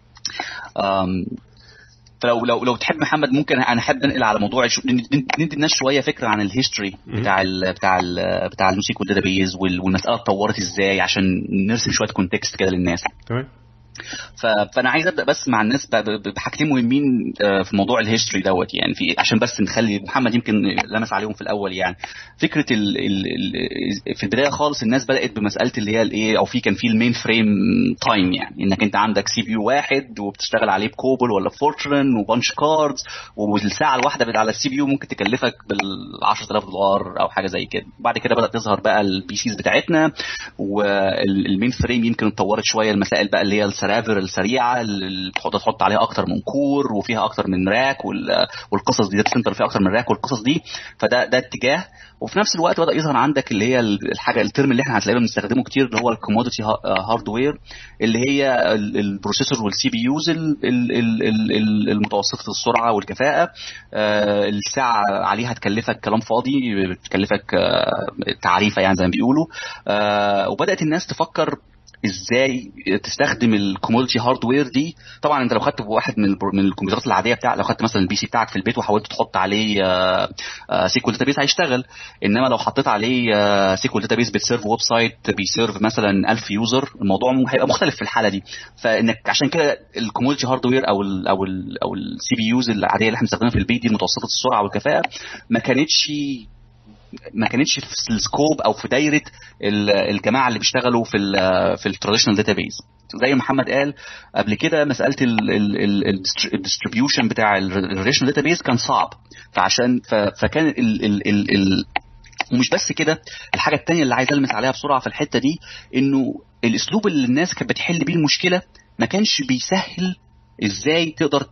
آم، فلو لو لو تحب محمد ممكن انا احب انقل على موضوع الش- ندي ندي الناس شويه فكره عن الهيستوري بتاع ال بتاع ال بتاع النوسيك والداتابيز وال- والمساله اتطورت ازاي عشان نرسم شويه كونتكست كده للناس تمام ف- فانا عايز ابدا بس مع الناس ب- ب- بحاجتين مهمين آه، في موضوع الهيستوري دوت يعني في عشان بس نخلي محمد يمكن لمس عليهم في الاول يعني فكره ال ال ال في البدايه خالص الناس بدات بمساله اللي هي الايه او في كان في المين فريم تايم يعني انك انت عندك سي بي يو واحد وبتشتغل عليه بكوبل ولا فورترن وبانش كاردز والساعه الواحده بت- على السي بي يو ممكن تكلفك بال 10000 دولار او حاجه زي كده بعد كده بدات تظهر بقى البي سيز بتاعتنا والمين فريم يمكن اتطورت شويه المسائل بقى اللي هي السرافر السريعه اللي تحط تحط عليها اكتر من كور وفيها اكتر من راك وال- والقصص دي داتا سنتر فيها اكتر من راك والقصص دي فده ده اتجاه وفي نفس الوقت بدا يظهر عندك اللي هي الحاجه الترم اللي احنا هتلاقينا بنستخدمه كتير اللي هو الكوموديتي هاردوير اللي هي ال- البروسيسور والسي بي يوز المتوسطه السرعه والكفاءه آه، الساعه عليها تكلفك كلام فاضي بتكلفك آه، تعريفه يعني زي ما بيقولوا آه، وبدات الناس تفكر ازاي تستخدم الكوموديتي هاردوير دي طبعا انت لو خدت واحد من البر- من الكمبيوترات العاديه بتاع لو خدت مثلا البي سي بتاعك في البيت وحاولت تحط عليه سيكوال داتابيس هيشتغل انما لو حطيت عليه سيكوال داتابيس بتسيرف ويب سايت بيسيرف مثلا 1000 يوزر الموضوع م- هيبقى مختلف في الحاله دي فانك عشان كده الكوموديتي هاردوير او ال او ال او السي بي يوز العاديه اللي احنا بنستخدمها في البيت دي المتوسطه السرعه والكفاءه ما كانتش ما كانتش في السكوب او في دايره ال- الجماعه اللي بيشتغلوا في ال في التراديشنال داتابيز زي ما محمد قال قبل كده مساله الديستريبيوشن بتاع الريليشنال داتابيز كان صعب فعشان ف- فكان ال ال ال ال ومش بس كده الحاجه الثانيه اللي عايز المس عليها بسرعه في الحته دي انه الاسلوب اللي الناس كانت بتحل بيه المشكله ما كانش بيسهل ازاي تقدر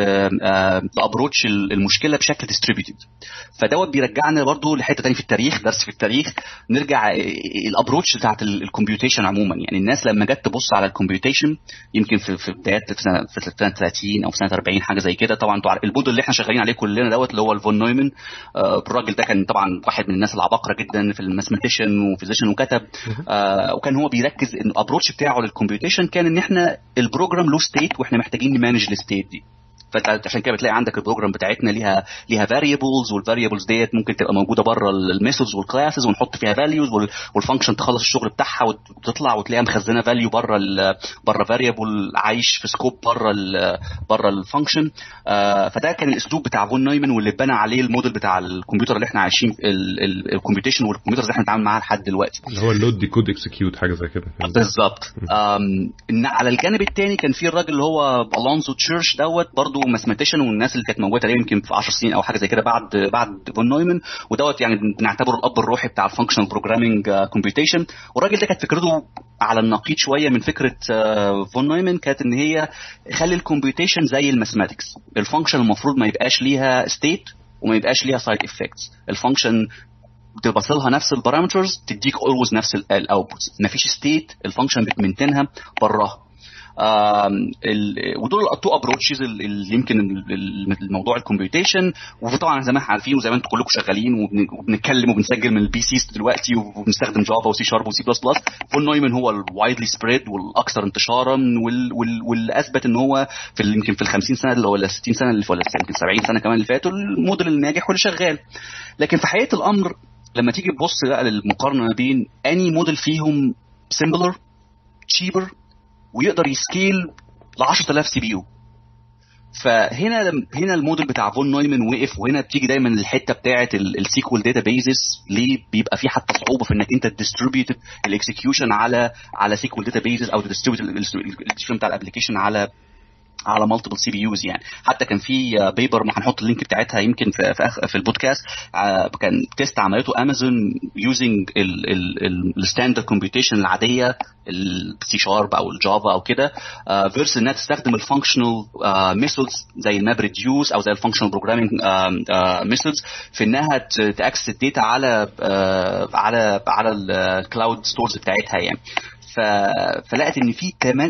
تابروتش المشكله بشكل ديستريبيوتد فدوت بيرجعنا برضو لحته تانية في التاريخ درس في التاريخ نرجع الابروتش بتاعت الكمبيوتيشن عموما يعني الناس لما جت تبص على الكمبيوتيشن يمكن في في بدايات في سنه في سنه 30 او سنه 40 حاجه زي كده طبعا انتوا عارف- الموديل اللي احنا شغالين عليه كلنا دوت اللي هو الفون نويمن آه، الراجل ده كان طبعا واحد من الناس العباقره جدا في الماثماتيشن وفيزيشن وكتب آه، وكان هو بيركز ان الابروتش بتاعه للكمبيوتيشن كان ان احنا البروجرام له ستيت واحنا محتاجين نمانج الستيت دي فانت عشان كده بتلاقي عندك البروجرام بتاعتنا ليها ليها فاريبلز والفاريبلز ديت ممكن تبقى موجوده بره الميثودز والكلاسز ونحط فيها فاليوز والفانكشن تخلص الشغل بتاعها وتطلع وتلاقيها مخزنه فاليو بره ال بره فاريبل عايش في سكوب بره ال بره الفانكشن آه فده كان الاسلوب بتاع فون نويمان واللي اتبنى عليه الموديل بتاع الكمبيوتر اللي احنا عايشين الكمبيوتيشن والكمبيوترز اللي احنا بنتعامل معاها لحد دلوقتي اللي هو اللود ديكود اكسكيوت حاجه زي كده بالظبط آم، إن على الجانب الثاني كان في الراجل اللي هو الونزو تشيرش دوت برضه ماثيماتيشن والناس اللي كانت موجوده عليه يمكن في 10 سنين او حاجه زي كده بعد بعد فون نويمان ودوت يعني بنعتبره الاب الروحي بتاع الفانكشنال بروجرامينج كومبيوتيشن والراجل ده كانت فكرته على النقيض شويه من فكره آه، فون نويمان كانت ان هي خلي الكمبيوتيشن زي الماثيماتكس الفانكشن المفروض ما يبقاش ليها ستيت وما يبقاش ليها سايد افكتس الفانكشن تبص لها نفس البارامترز تديك اولويز نفس الاوتبوتس مفيش ستيت الفانكشن بتمنتنها براها آم، ال- ودول التو ابروتشز اللي يمكن ال- ال- الموضوع الكمبيوتيشن وطبعا زي ما احنا عارفين وزي ما انتم كلكم شغالين وبن- وبنتكلم وبنسجل من البي سيز دلوقتي وبنستخدم جافا وسي شارب وسي بلس بلس فون نويمان هو الوايدلي سبريد والاكثر انتشارا وال- وال- واللي اثبت ان هو في ال- يمكن في ال 50 سنه اللي- ولا 60 سنه اللي ولا يمكن 70 سنه كمان اللي فاتوا الموديل الناجح واللي شغال لكن في حقيقه الامر لما تيجي تبص بقى للمقارنه ما بين اني موديل فيهم سيمبلر تشيبر ويقدر يسكيل ل 10000 سي بي يو فهنا هنا الموديل بتاع فون نويمان وقف وهنا بتيجي دايما الحته بتاعه السيكوال داتا بيزز ليه بيبقى في حتى صعوبه في انك انت تديستريبيوت الاكسكيوشن على على سيكوال داتا بيزز او تديستريبيوت الديستريبيوشن بتاع الابلكيشن على على مالتيبل سي بي يوز يعني حتى كان في بيبر ما هنحط اللينك بتاعتها يمكن في في, آخر- في البودكاست آه، كان تيست عملته امازون يوزنج الستاندرد كومبيوتيشن العاديه السي شارب او الجافا او كده فيرس انها تستخدم الفانكشنال ميثودز زي الماب ريديوس او زي الفانكشنال بروجرامينج ميثودز في انها تاكسس الداتا على آه، على على الكلاود ستورز بتاعتها يعني ف... فلقت ان في كمان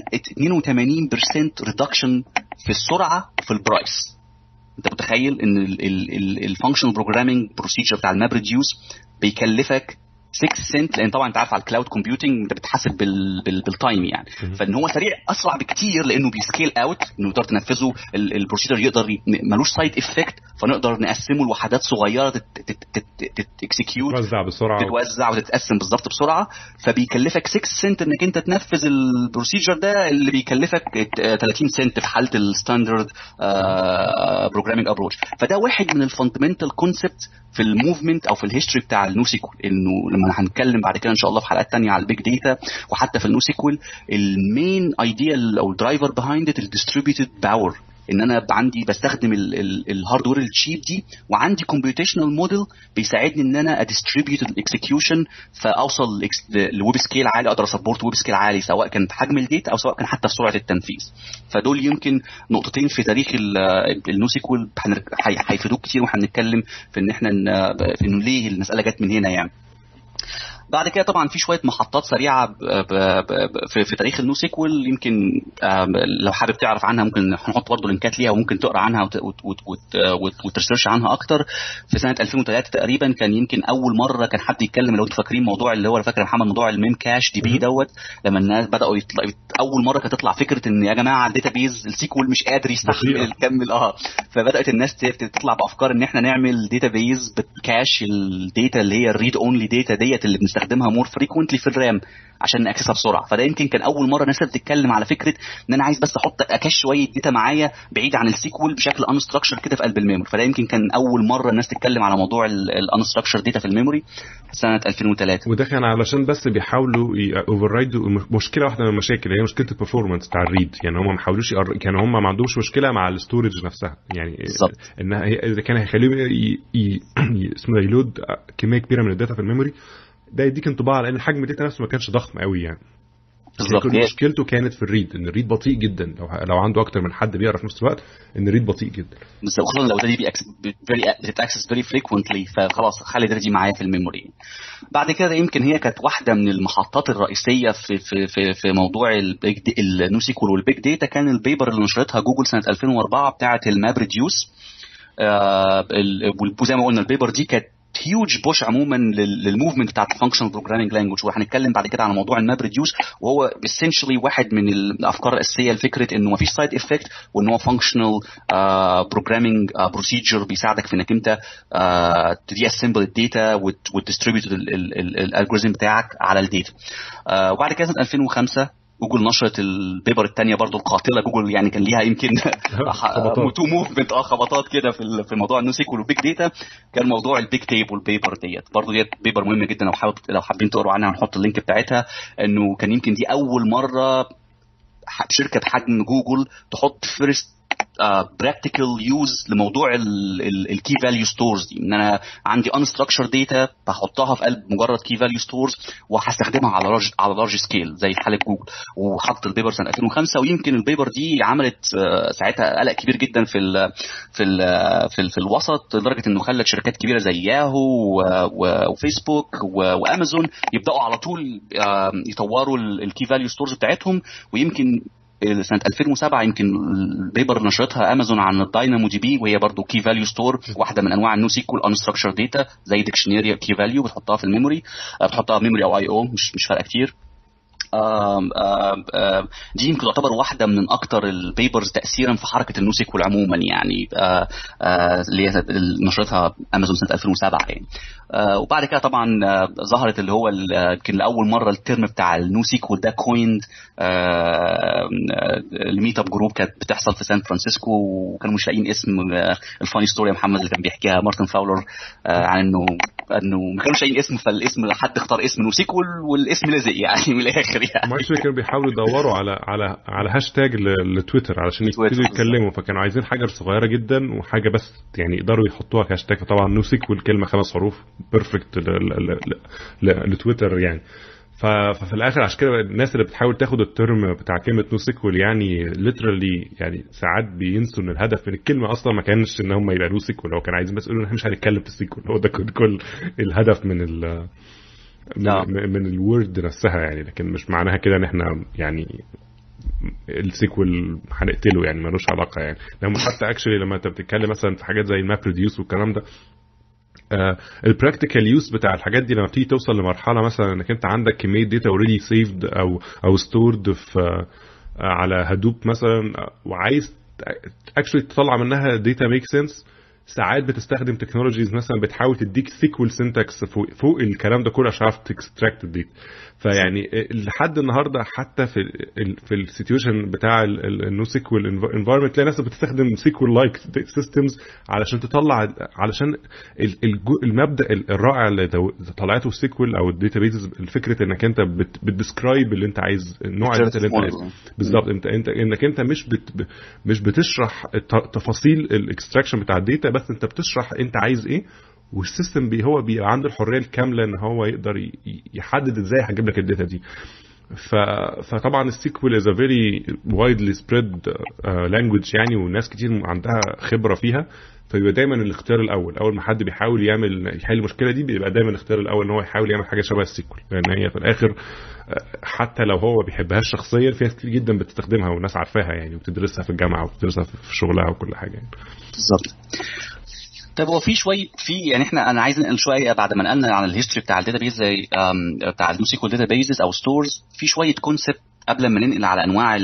82% ريدكشن في السرعه في البرايس انت متخيل ان الفانكشنال بروجرامينج بروسيجر بتاع الماب ريديوس بيكلفك 6 سنت لان طبعا انت عارف على الكلاود كومبيوتنج انت بتحاسب بال بال بالتايم يعني مهم. فان هو سريع اسرع بكتير لانه بيسكيل اوت انه تقدر تنفذه ال- البروسيجر يقدر ي- ملوش سايد افكت فنقدر نقسمه لوحدات صغيره تكسكيوت توزع بسرعه تتوزع وتتقسم بالظبط بسرعه فبيكلفك 6 سنت انك انت تنفذ البروسيجر ده اللي بيكلفك 30 سنت في حاله الستاندرد بروجرامينج ابروش فده واحد من الفاندمنتال كونسبت في الموفمنت او في الهيستوري بتاع النو سيكول انه لما هنتكلم بعد كده ان شاء الله في حلقات تانية على البيج داتا وحتى في النو سيكول المين ايديا او الدرايفر بيهايند ات الديستريبيوتد باور ان انا عندي بستخدم الهاردوير التشيب دي وعندي كومبيوتيشنال موديل بيساعدني ان انا اديستريبيوت الاكسكيوشن فاوصل لويب سكيل عالي اقدر اسبورت ويب سكيل عالي سواء كان في حجم الداتا او سواء كان حتى في سرعه التنفيذ فدول يمكن نقطتين في تاريخ النو سيكوال هيفيدوك كتير واحنا بنتكلم في ان احنا في انه ليه المساله جت من هنا يعني بعد كده طبعا في شويه محطات سريعه في, في تاريخ النو سيكوال يمكن لو حابب تعرف عنها ممكن هنحط برضه لينكات ليها وممكن تقرا عنها وترسيرش عنها اكتر في سنه 2003 تقريبا كان يمكن اول مره كان حد يتكلم لو انتوا فاكرين موضوع اللي هو فاكر محمد موضوع الميم كاش دي بي دوت لما الناس بداوا يطلع اول مره كانت تطلع فكره ان يا جماعه الداتا بيز السيكوال مش قادر يستحمل يكمل اه فبدات الناس تطلع بافكار ان احنا نعمل داتا بيز بتكاش الداتا اللي هي الريد اونلي داتا ديت اللي بنستخدمها مور فريكوينتلي في الرام عشان ناكسسها بسرعه فده يمكن كان اول مره الناس بتتكلم على فكره ان انا عايز بس احط اكاش شويه داتا معايا بعيد عن السيكوال بشكل انستراكشر كده في قلب الميموري فده يمكن كان اول مره الناس تتكلم على موضوع الانستراكشر داتا في الميموري سنه 2003 وده كان علشان بس بيحاولوا اوفر رايدوا مشكله واحده من المشاكل هي مشكله البرفورمانس بتاع الريد يعني هم ما حاولوش كانوا هم ما عندهمش مشكله مع الاستورج نفسها يعني بالظبط انها اذا كان هيخليهم اسمه يلود كميه كبيره من الداتا في الميموري ده يديك انطباع على ان حجم الداتا نفسه ما كانش ضخم قوي يعني بالظبط مشكلته كانت في الريد ان الريد بطيء جدا لو لو عنده اكتر من حد بيقرا في نفس الوقت ان الريد بطيء جدا بس خصوصا لو ده دي بتتاكسس فيري فريكوينتلي فخلاص خلي ده دي معايا في الميموري بعد كده يمكن هي كانت واحده من المحطات الرئيسيه في في في, في موضوع النو سيكول والبيج داتا كان البيبر اللي نشرتها جوجل سنه 2004 بتاعه الماب ريديوس آه وزي ما قلنا البيبر دي كانت هيوج بوش عموما للموفمنت بتاعت الفانكشنال بروجرامينج لانجوج وهنتكلم بعد كده على موضوع الماب ريديوس وهو اسينشالي واحد من الافكار الاساسيه لفكره انه ما فيش سايد افكت وان هو فانكشنال بروجرامينج بروسيجر بيساعدك في انك انت تدي اسمبل الداتا وتديستريبيوت الالجوريزم بتاعك على الداتا وبعد كده سنه 2005 جوجل نشرت البيبر الثانيه برضو القاتله جوجل يعني كان ليها يمكن تو موفمنت اه خبطات كده في في موضوع النو سيكول والبيج داتا كان موضوع البيج تيبل بيبر ديت برضو ديت بيبر مهمه جدا لو حابب لو حابين تقروا عنها هنحط اللينك بتاعتها انه كان يمكن دي اول مره شركه بحجم جوجل تحط فيرست براكتيكال uh, يوز لموضوع الكي فاليو ستورز دي ان انا عندي unstructured داتا بحطها في قلب مجرد كي فاليو ستورز وهستخدمها على لارج على لارج سكيل زي في حاله جوجل وحط البيبر سنه 2005 ويمكن البيبر دي عملت uh, ساعتها قلق كبير جدا في ال في ال في, ال في الوسط لدرجه انه خلت شركات كبيره زي ياهو وفيسبوك وامازون يبداوا على طول uh, يطوروا الكي فاليو ستورز بتاعتهم ويمكن سنه 2007 يمكن البيبر نشرتها امازون عن الداينامو دي بي وهي برضو كي فاليو ستور واحده من انواع النو سيكول انستراكشر داتا زي ديكشنري كي فاليو بتحطها في الميموري بتحطها في ميموري او اي او مش مش فارقه كتير آم آم آم دي يمكن تعتبر واحده من اكتر البيبرز تاثيرا في حركه النو سيكول عموما يعني اللي هي نشرتها امازون سنه 2007 يعني وبعد كده طبعا ظهرت اللي هو يمكن لاول مره الترم بتاع النو سيكول ده كويند الميت اب جروب كانت بتحصل في سان فرانسيسكو وكانوا مش لاقيين اسم الفاني ستوري يا محمد اللي كان بيحكيها مارتن فاولر عن انه انه ما كانوش لاقيين اسم فالاسم حد اختار اسم نو سيكول والاسم لزق يعني من الاخر يعني ما كانوا بيحاولوا يدوروا على على على هاشتاج لتويتر علشان يبتدوا يتكلموا فكانوا عايزين حاجه صغيره جدا وحاجه بس يعني يقدروا يحطوها كهاشتاج فطبعا نو سيكول كلمه خمس حروف بيرفكت لتويتر يعني ففي الاخر عشان كده الناس اللي بتحاول تاخد الترم بتاع كلمه نو سيكول يعني ليترالي يعني ساعات بينسوا ان الهدف من الكلمه اصلا ما كانش ان هم يبقى نو سيكول هو كان عايزين بس يقولوا احنا مش هنتكلم في السيكول هو ده كل الهدف من ال من, من الورد نفسها يعني لكن مش معناها كده ان احنا يعني السيكول هنقتله يعني ملوش علاقه يعني لما حتى اكشلي لما انت بتتكلم مثلا في حاجات زي الماب ريديوس والكلام ده آه البراكتيكال يوز بتاع الحاجات دي لما بتيجي توصل لمرحله مثلا انك انت عندك كميه داتا اوريدي سيفد او او ستورد في آه على هدوب مثلا وعايز اكشلي تطلع منها داتا ميك سنس ساعات بتستخدم تكنولوجيز مثلا بتحاول تديك سيكوال سنتكس فوق, فوق الكلام ده كله عشان تعرف تكستراكت الديتا فيعني لحد النهارده حتى في ال في السيتويشن بتاع النو سيكوال انفايرمنت تلاقي ناس بتستخدم سيكوال لايك سيستمز علشان تطلع علشان المبدا الرائع اللي طلعته السيكوال او الداتا بيز فكره انك انت بتديسكرايب اللي انت عايز نوع الداتا اللي انت عايز بالظبط انت انت انك انت مش بت مش بتشرح تفاصيل الاكستراكشن بتاع الداتا بس انت بتشرح انت عايز ايه والسيستم بي هو بيبقى عنده الحريه الكامله ان هو يقدر يحدد ازاي هجيب لك الداتا دي ف... فطبعا السيكوال از ا فيري وايدلي سبريد لانجوج يعني والناس كتير عندها خبره فيها فبيبقى دايما الاختيار الاول اول ما حد بيحاول يعمل يحل المشكله دي بيبقى دايما الاختيار الاول ان هو يحاول يعمل حاجه شبه السيكوال لان هي في الاخر حتى لو هو ما بيحبهاش شخصيا في ناس كتير جدا بتستخدمها والناس عارفاها يعني وبتدرسها في الجامعه وبتدرسها في شغلها وكل حاجه يعني بالظبط طيب هو في شويه في يعني احنا انا عايز ننقل شويه بعد ما نقلنا عن الهيستوري بتاع الداتا بيز زي بتاع النوسيكوال داتا بيزز او ستورز في شويه كونسبت قبل ما ننقل على انواع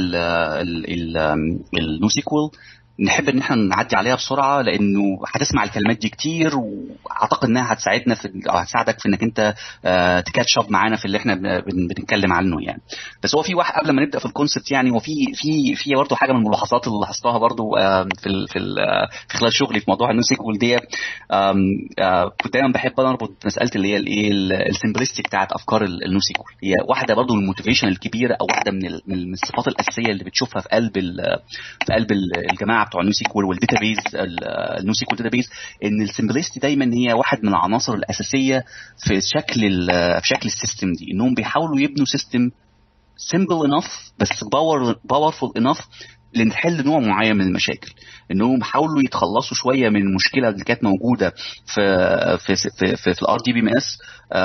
النوسيكوال نحب ان احنا نعدي عليها بسرعه لانه هتسمع الكلمات دي كتير واعتقد انها هتساعدنا في او هتساعدك في انك انت تكاتش اب معانا في اللي احنا بنتكلم عنه يعني بس هو في واحد قبل ما نبدا في الكونسبت يعني وفي في في برضه حاجه من الملاحظات اللي لاحظتها برضه في ال في ال في خلال شغلي في موضوع النو سيكوال دي كنت دايما بحب اربط مساله اللي هي الايه السمبلستي بتاعت افكار النو سيكوال هي واحده برضه من الموتيفيشن الكبيره او واحده من من الصفات الاساسيه اللي بتشوفها في قلب في قلب الجماعه بتوع النو سيكوال والداتا بيز النو سيكوال داتا بيز ان السمبلستي دايما هي واحد من العناصر الاساسيه في شكل في شكل السيستم دي انهم بيحاولوا يبنوا سيستم سمبل انف بس باور باورفول انف لنحل نوع معين من المشاكل انهم حاولوا يتخلصوا شويه من المشكله اللي كانت موجوده في في في في, في الار دي بي ام اس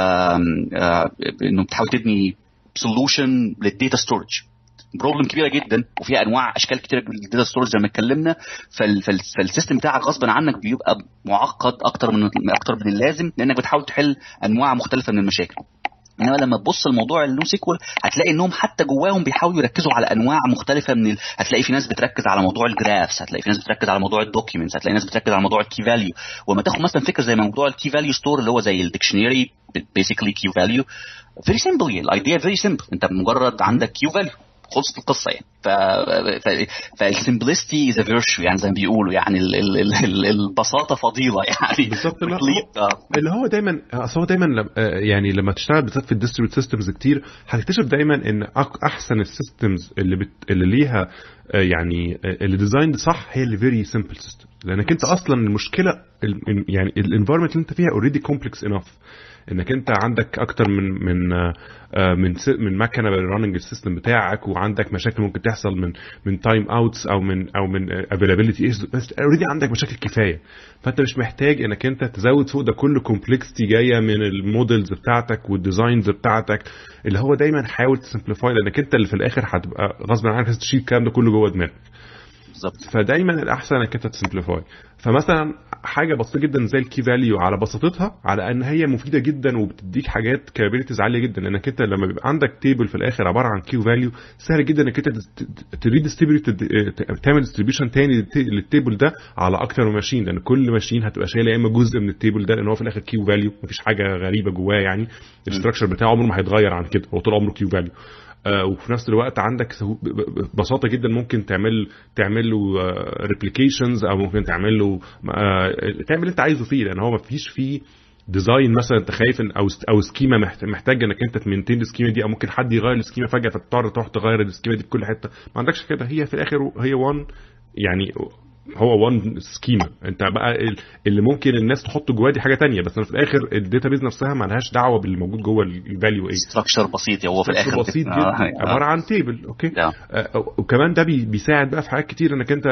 انه بتحاول تبني سولوشن للديتا ستورج بروبلم كبيره جدا وفيها انواع اشكال كتيره للداتا ستورج زي ما اتكلمنا فالسيستم بتاعك غصبا عنك بيبقى معقد اكتر من اكتر من اللازم لانك بتحاول تحل انواع مختلفه من المشاكل انما لما تبص لموضوع النو سيكوال هتلاقي انهم حتى جواهم بيحاولوا يركزوا على انواع مختلفه من ال... هتلاقي في ناس بتركز على موضوع الجرافس هتلاقي في ناس بتركز على موضوع الدوكيومنتس هتلاقي ناس بتركز على موضوع الكي فاليو ولما تاخد مثلا فكره زي موضوع الكي فاليو ستور اللي هو زي الديكشنري بيسكلي كيو فاليو فيري سمبل الايديا فيري سمبل انت مجرد عندك كيو فاليو خلصت القصه يعني ف فالسمبلستي از فيرتشو يعني زي ما بيقولوا يعني ال... ال... ال... البساطه فضيله يعني بالظبط اللي هو, اللي هو دايما اصل هو دايما لم... يعني لما تشتغل بالذات في الديستريبيوت سيستمز كتير هتكتشف دايما ان احسن السيستمز اللي بت... اللي ليها يعني اللي ديزايند صح هي اللي فيري سمبل سيستم لانك انت اصلا المشكله يعني الانفايرمنت اللي انت فيها اوريدي كومبلكس انف انك انت عندك اكتر من من من من مكنه راننج السيستم بتاعك وعندك مشاكل ممكن تحصل من من تايم اوتس او من او من افيلابيلتي بس اوريدي عندك مشاكل كفايه فانت مش محتاج انك انت تزود فوق ده كل كومبلكستي جايه من المودلز بتاعتك والديزاينز بتاعتك اللي هو دايما حاول تسمبليفاي لانك انت اللي في الاخر هتبقى غصب عنك تشيل الكلام ده كله جوه دماغك بالظبط فدايما الاحسن انك انت تسمبليفاي فمثلا حاجه بسيطه جدا زي الكي فاليو على بساطتها على ان هي مفيده جدا وبتديك حاجات كابيلتيز عاليه جدا لانك انت لما بيبقى عندك تيبل في الاخر عباره عن كيو فاليو سهل جدا انك انت تريدستريبيوت تعمل ديستريبيوشن تاني للتيبل ده على اكتر من ماشين لان كل ماشين هتبقى شايله يا اما جزء من التيبل ده لان هو في الاخر كيو فاليو مفيش حاجه غريبه جواه يعني الاستراكشر بتاعه عمره ما هيتغير عن كده هو طول عمره كيو فاليو وفي نفس الوقت عندك ببساطه جدا ممكن تعمل تعمل له ريبليكيشنز او ممكن تعمل له تعمل اللي انت عايزه فيه لان هو ما فيش فيه ديزاين مثلا انت خايف او او سكيما محتاج انك انت تمنتين السكيما دي او ممكن حد يغير السكيما فجاه فتضطر تروح تغير السكيما دي في كل حته ما عندكش كده هي في الاخر هي وان يعني هو وان سكيما انت بقى اللي ممكن الناس تحط جواه دي حاجه تانية بس في الاخر الداتا بيز نفسها ما لهاش دعوه باللي موجود جوه الفاليو ايه ستراكشر بسيط هو في الاخر بسيط جدا آه عباره عن تيبل اوكي آه وكمان ده بيساعد بقى في حاجات كتير انك انت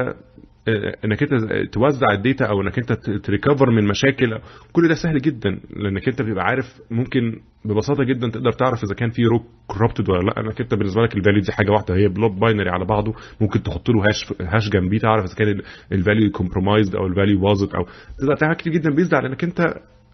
انك انت توزع الداتا او انك انت تريكفر من مشاكل كل ده سهل جدا لانك انت بيبقى عارف ممكن ببساطه جدا تقدر تعرف اذا كان في رو كوربتد ولا لا انك انت بالنسبه لك الفاليو دي حاجه واحده هي بلوك باينري على بعضه ممكن تحط له هاش هاش جنبيه تعرف اذا كان الفاليو كومبرومايزد او الفاليو باظت او تقدر تعمل كتير جدا بيزد على انك انت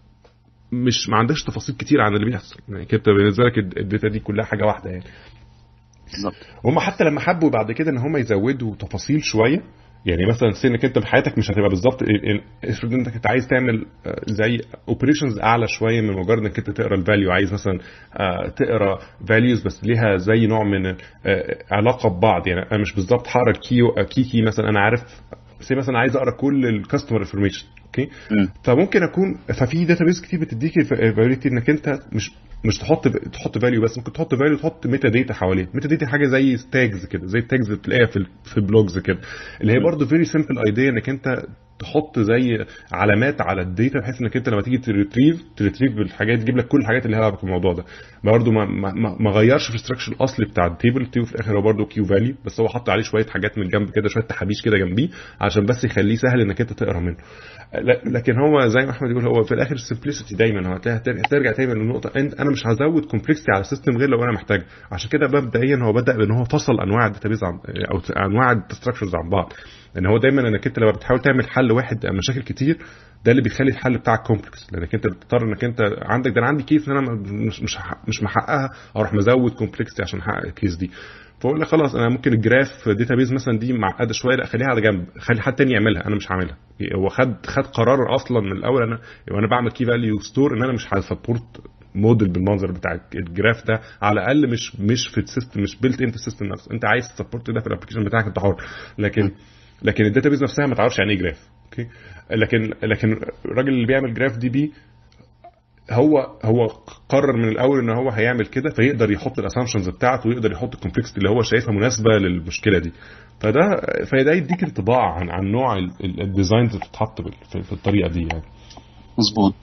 مش ما عندكش تفاصيل كتير عن اللي بيحصل يعني انت بالنسبه لك الداتا دي كلها حاجه واحده يعني بالظبط هم حتى لما حبوا بعد كده ان هم يزودوا تفاصيل شويه يعني مثلا سنك انت في حياتك مش هتبقى بالظبط افرض انك انت عايز تعمل آه، زي اوبريشنز اعلى شويه من مجرد انك انت تقرا الفاليو عايز مثلا آه، تقرا فاليوز بس ليها زي نوع من آه، علاقه ببعض يعني انا مش بالظبط هقرا كي كي كي مثلا انا عارف زي مثلا عايز اقرا كل الكاستمر انفورميشن اوكي فممكن اكون ففي داتابيز كتير بتديك الفاليديتي انك انت مش مش تحط تحط فاليو بس ممكن تحط فاليو تحط ميتا داتا حواليه ميتا داتا حاجه زي تاجز كده زي التاجز اللي بتلاقيها في في البلوجز كده اللي هي برضه فيري سمبل ايديا انك انت تحط زي علامات على الداتا بحيث انك انت لما تيجي تريتريف تريتريف بالحاجات تجيب لك كل الحاجات اللي لها علاقه بالموضوع ده برضه ما, ما, ما غيرش في الاستراكشر الاصلي بتاع التيبل التيبل في الاخر هو برضه كيو فاليو بس هو حط عليه شويه حاجات من جنب كده شويه تحابيش كده جنبيه عشان بس يخليه سهل انك انت تقرا منه لكن هو زي ما احمد يقول هو في الاخر السمبلسيتي دايما هو هترجع تاني للنقطه انا مش هزود كومبلكسيتي على السيستم غير لو انا محتاج عشان كده مبدئيا هو بدا بان هو فصل انواع الداتابيز عن او انواع الستراكشرز عن بعض لان هو دايما انك انت لما بتحاول تعمل حل واحد مشاكل كتير ده اللي بيخلي الحل بتاعك كومبلكس لانك انت بتضطر انك انت عندك ده انا عندي كيس ان انا مش مش مش محققها اروح مزود كومبلكسيتي عشان احقق الكيس دي فاقول لك خلاص انا ممكن الجراف داتابيز مثلا دي معقده شويه لا خليها على جنب خلي حد تاني يعملها انا مش هعملها هو خد خد قرار اصلا من الاول انا وانا بعمل كي فاليو ستور ان انا مش هسبورت موديل بالمنظر بتاع الجراف ده على الاقل مش مش في السيستم مش بيلت ان في السيستم نفسه انت عايز تسبورت ده في الابلكيشن بتاعك انت حر لكن لكن الداتابيز نفسها ما تعرفش يعني ايه جراف اوكي لكن لكن الراجل اللي بيعمل جراف دي بي هو هو قرر من الاول ان هو هيعمل كده فيقدر يحط الاسامبشنز بتاعته ويقدر يحط الكومبلكسيتي اللي هو شايفها مناسبه للمشكله دي فده فده يديك انطباع عن عن نوع الديزاينز اللي بتتحط في الطريقه دي يعني مظبوط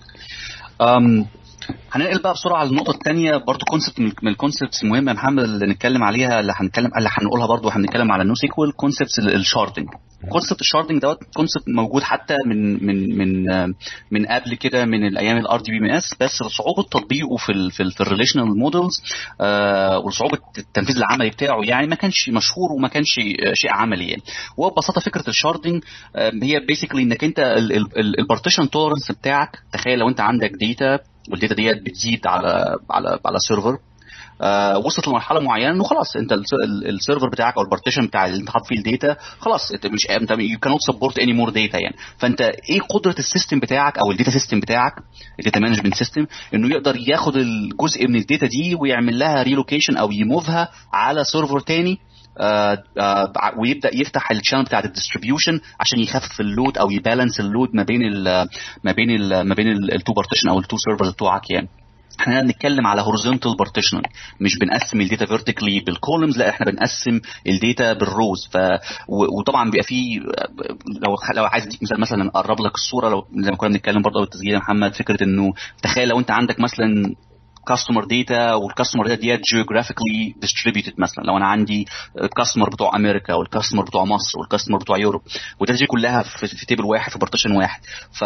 هننقل بقى بسرعه على النقطه الثانيه برضو كونسبت من الكونسبتس المهمه يا محمد اللي نتكلم عليها اللي هنتكلم اللي هنقولها برضو وهنتكلم على النو سيكوال كونسبتس الشاردنج كونسبت الشاردنج دوت كونسبت موجود حتى من من من من قبل كده من الايام الار دي بي ام اس بس صعوبه تطبيقه في ال في, ال في الريليشنال مودلز آه وصعوبه التنفيذ العملي بتاعه يعني ما كانش مشهور وما كانش شيء عملي يعني وببساطه فكره الشاردنج آه هي بيسكلي انك انت البارتيشن تولرنس بتاعك تخيل لو انت عندك داتا والداتا ديت بتزيد على على على سيرفر آه وصلت لمرحله معينه انه خلاص انت السيرفر بتاعك او البارتيشن بتاع اللي انت حاطط فيه الداتا خلاص انت مش انت يو كانوت سبورت اني مور داتا يعني فانت ايه قدره السيستم بتاعك او الداتا سيستم بتاعك الداتا مانجمنت سيستم انه يقدر ياخد الجزء من الداتا دي ويعمل لها ريلوكيشن او يموفها على سيرفر تاني آه آه ويبدا يفتح الشانل بتاعت الديستريبيوشن عشان يخفف اللود او يبالانس اللود ما بين ال ما بين ال ما بين التو بارتيشن او التو سيرفرز بتوعك يعني احنا بنتكلم على هوريزونتال بارتيشننج مش بنقسم الداتا فيرتيكلي بالكولمز لا احنا بنقسم الداتا بالروز ف وطبعا بيبقى في لو لو عايز اديك مثال مثلا اقرب لك الصوره لو زي ما كنا بنتكلم برضه بالتسجيل يا محمد فكره انه تخيل لو انت عندك مثلا كاستمر داتا والكاستمر داتا ديت جيوغرافيكلي ديستريبيوتد مثلا لو انا عندي الكاستمر بتوع امريكا والكاستمر بتوع مصر والكاستمر بتوع يوروب والداتا دي كلها في, في تيبل واحد في بارتيشن واحد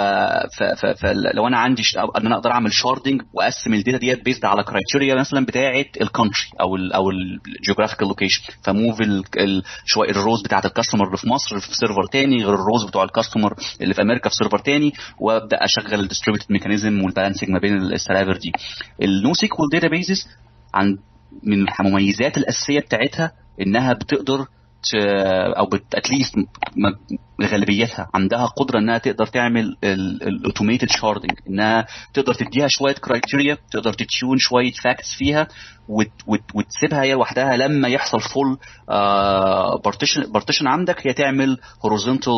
فلو انا عندي ان انا اقدر اعمل شاردنج واقسم الداتا ديت بيزد على كرايتيريا مثلا بتاعه الكونتري او ال او الجيوغرافيكال لوكيشن فموف شويه الروز بتاعه الكاستمر اللي في مصر في سيرفر تاني غير الروز بتوع الكاستمر اللي في امريكا في سيرفر تاني وابدا اشغل الديستريبيوتد ميكانيزم والبالانسنج ما بين السيرفر دي النو سيكوال داتابيزز عن من المميزات الاساسيه بتاعتها انها بتقدر او اتليست غالبيتها عندها قدره انها تقدر تعمل الاوتوميتد شاردنج انها تقدر تديها شويه كرايتيريا تقدر تتيون شويه فاكتس فيها وت وت وتسيبها هي لوحدها لما يحصل فول بارتيشن بارتيشن عندك هي تعمل هوريزونتال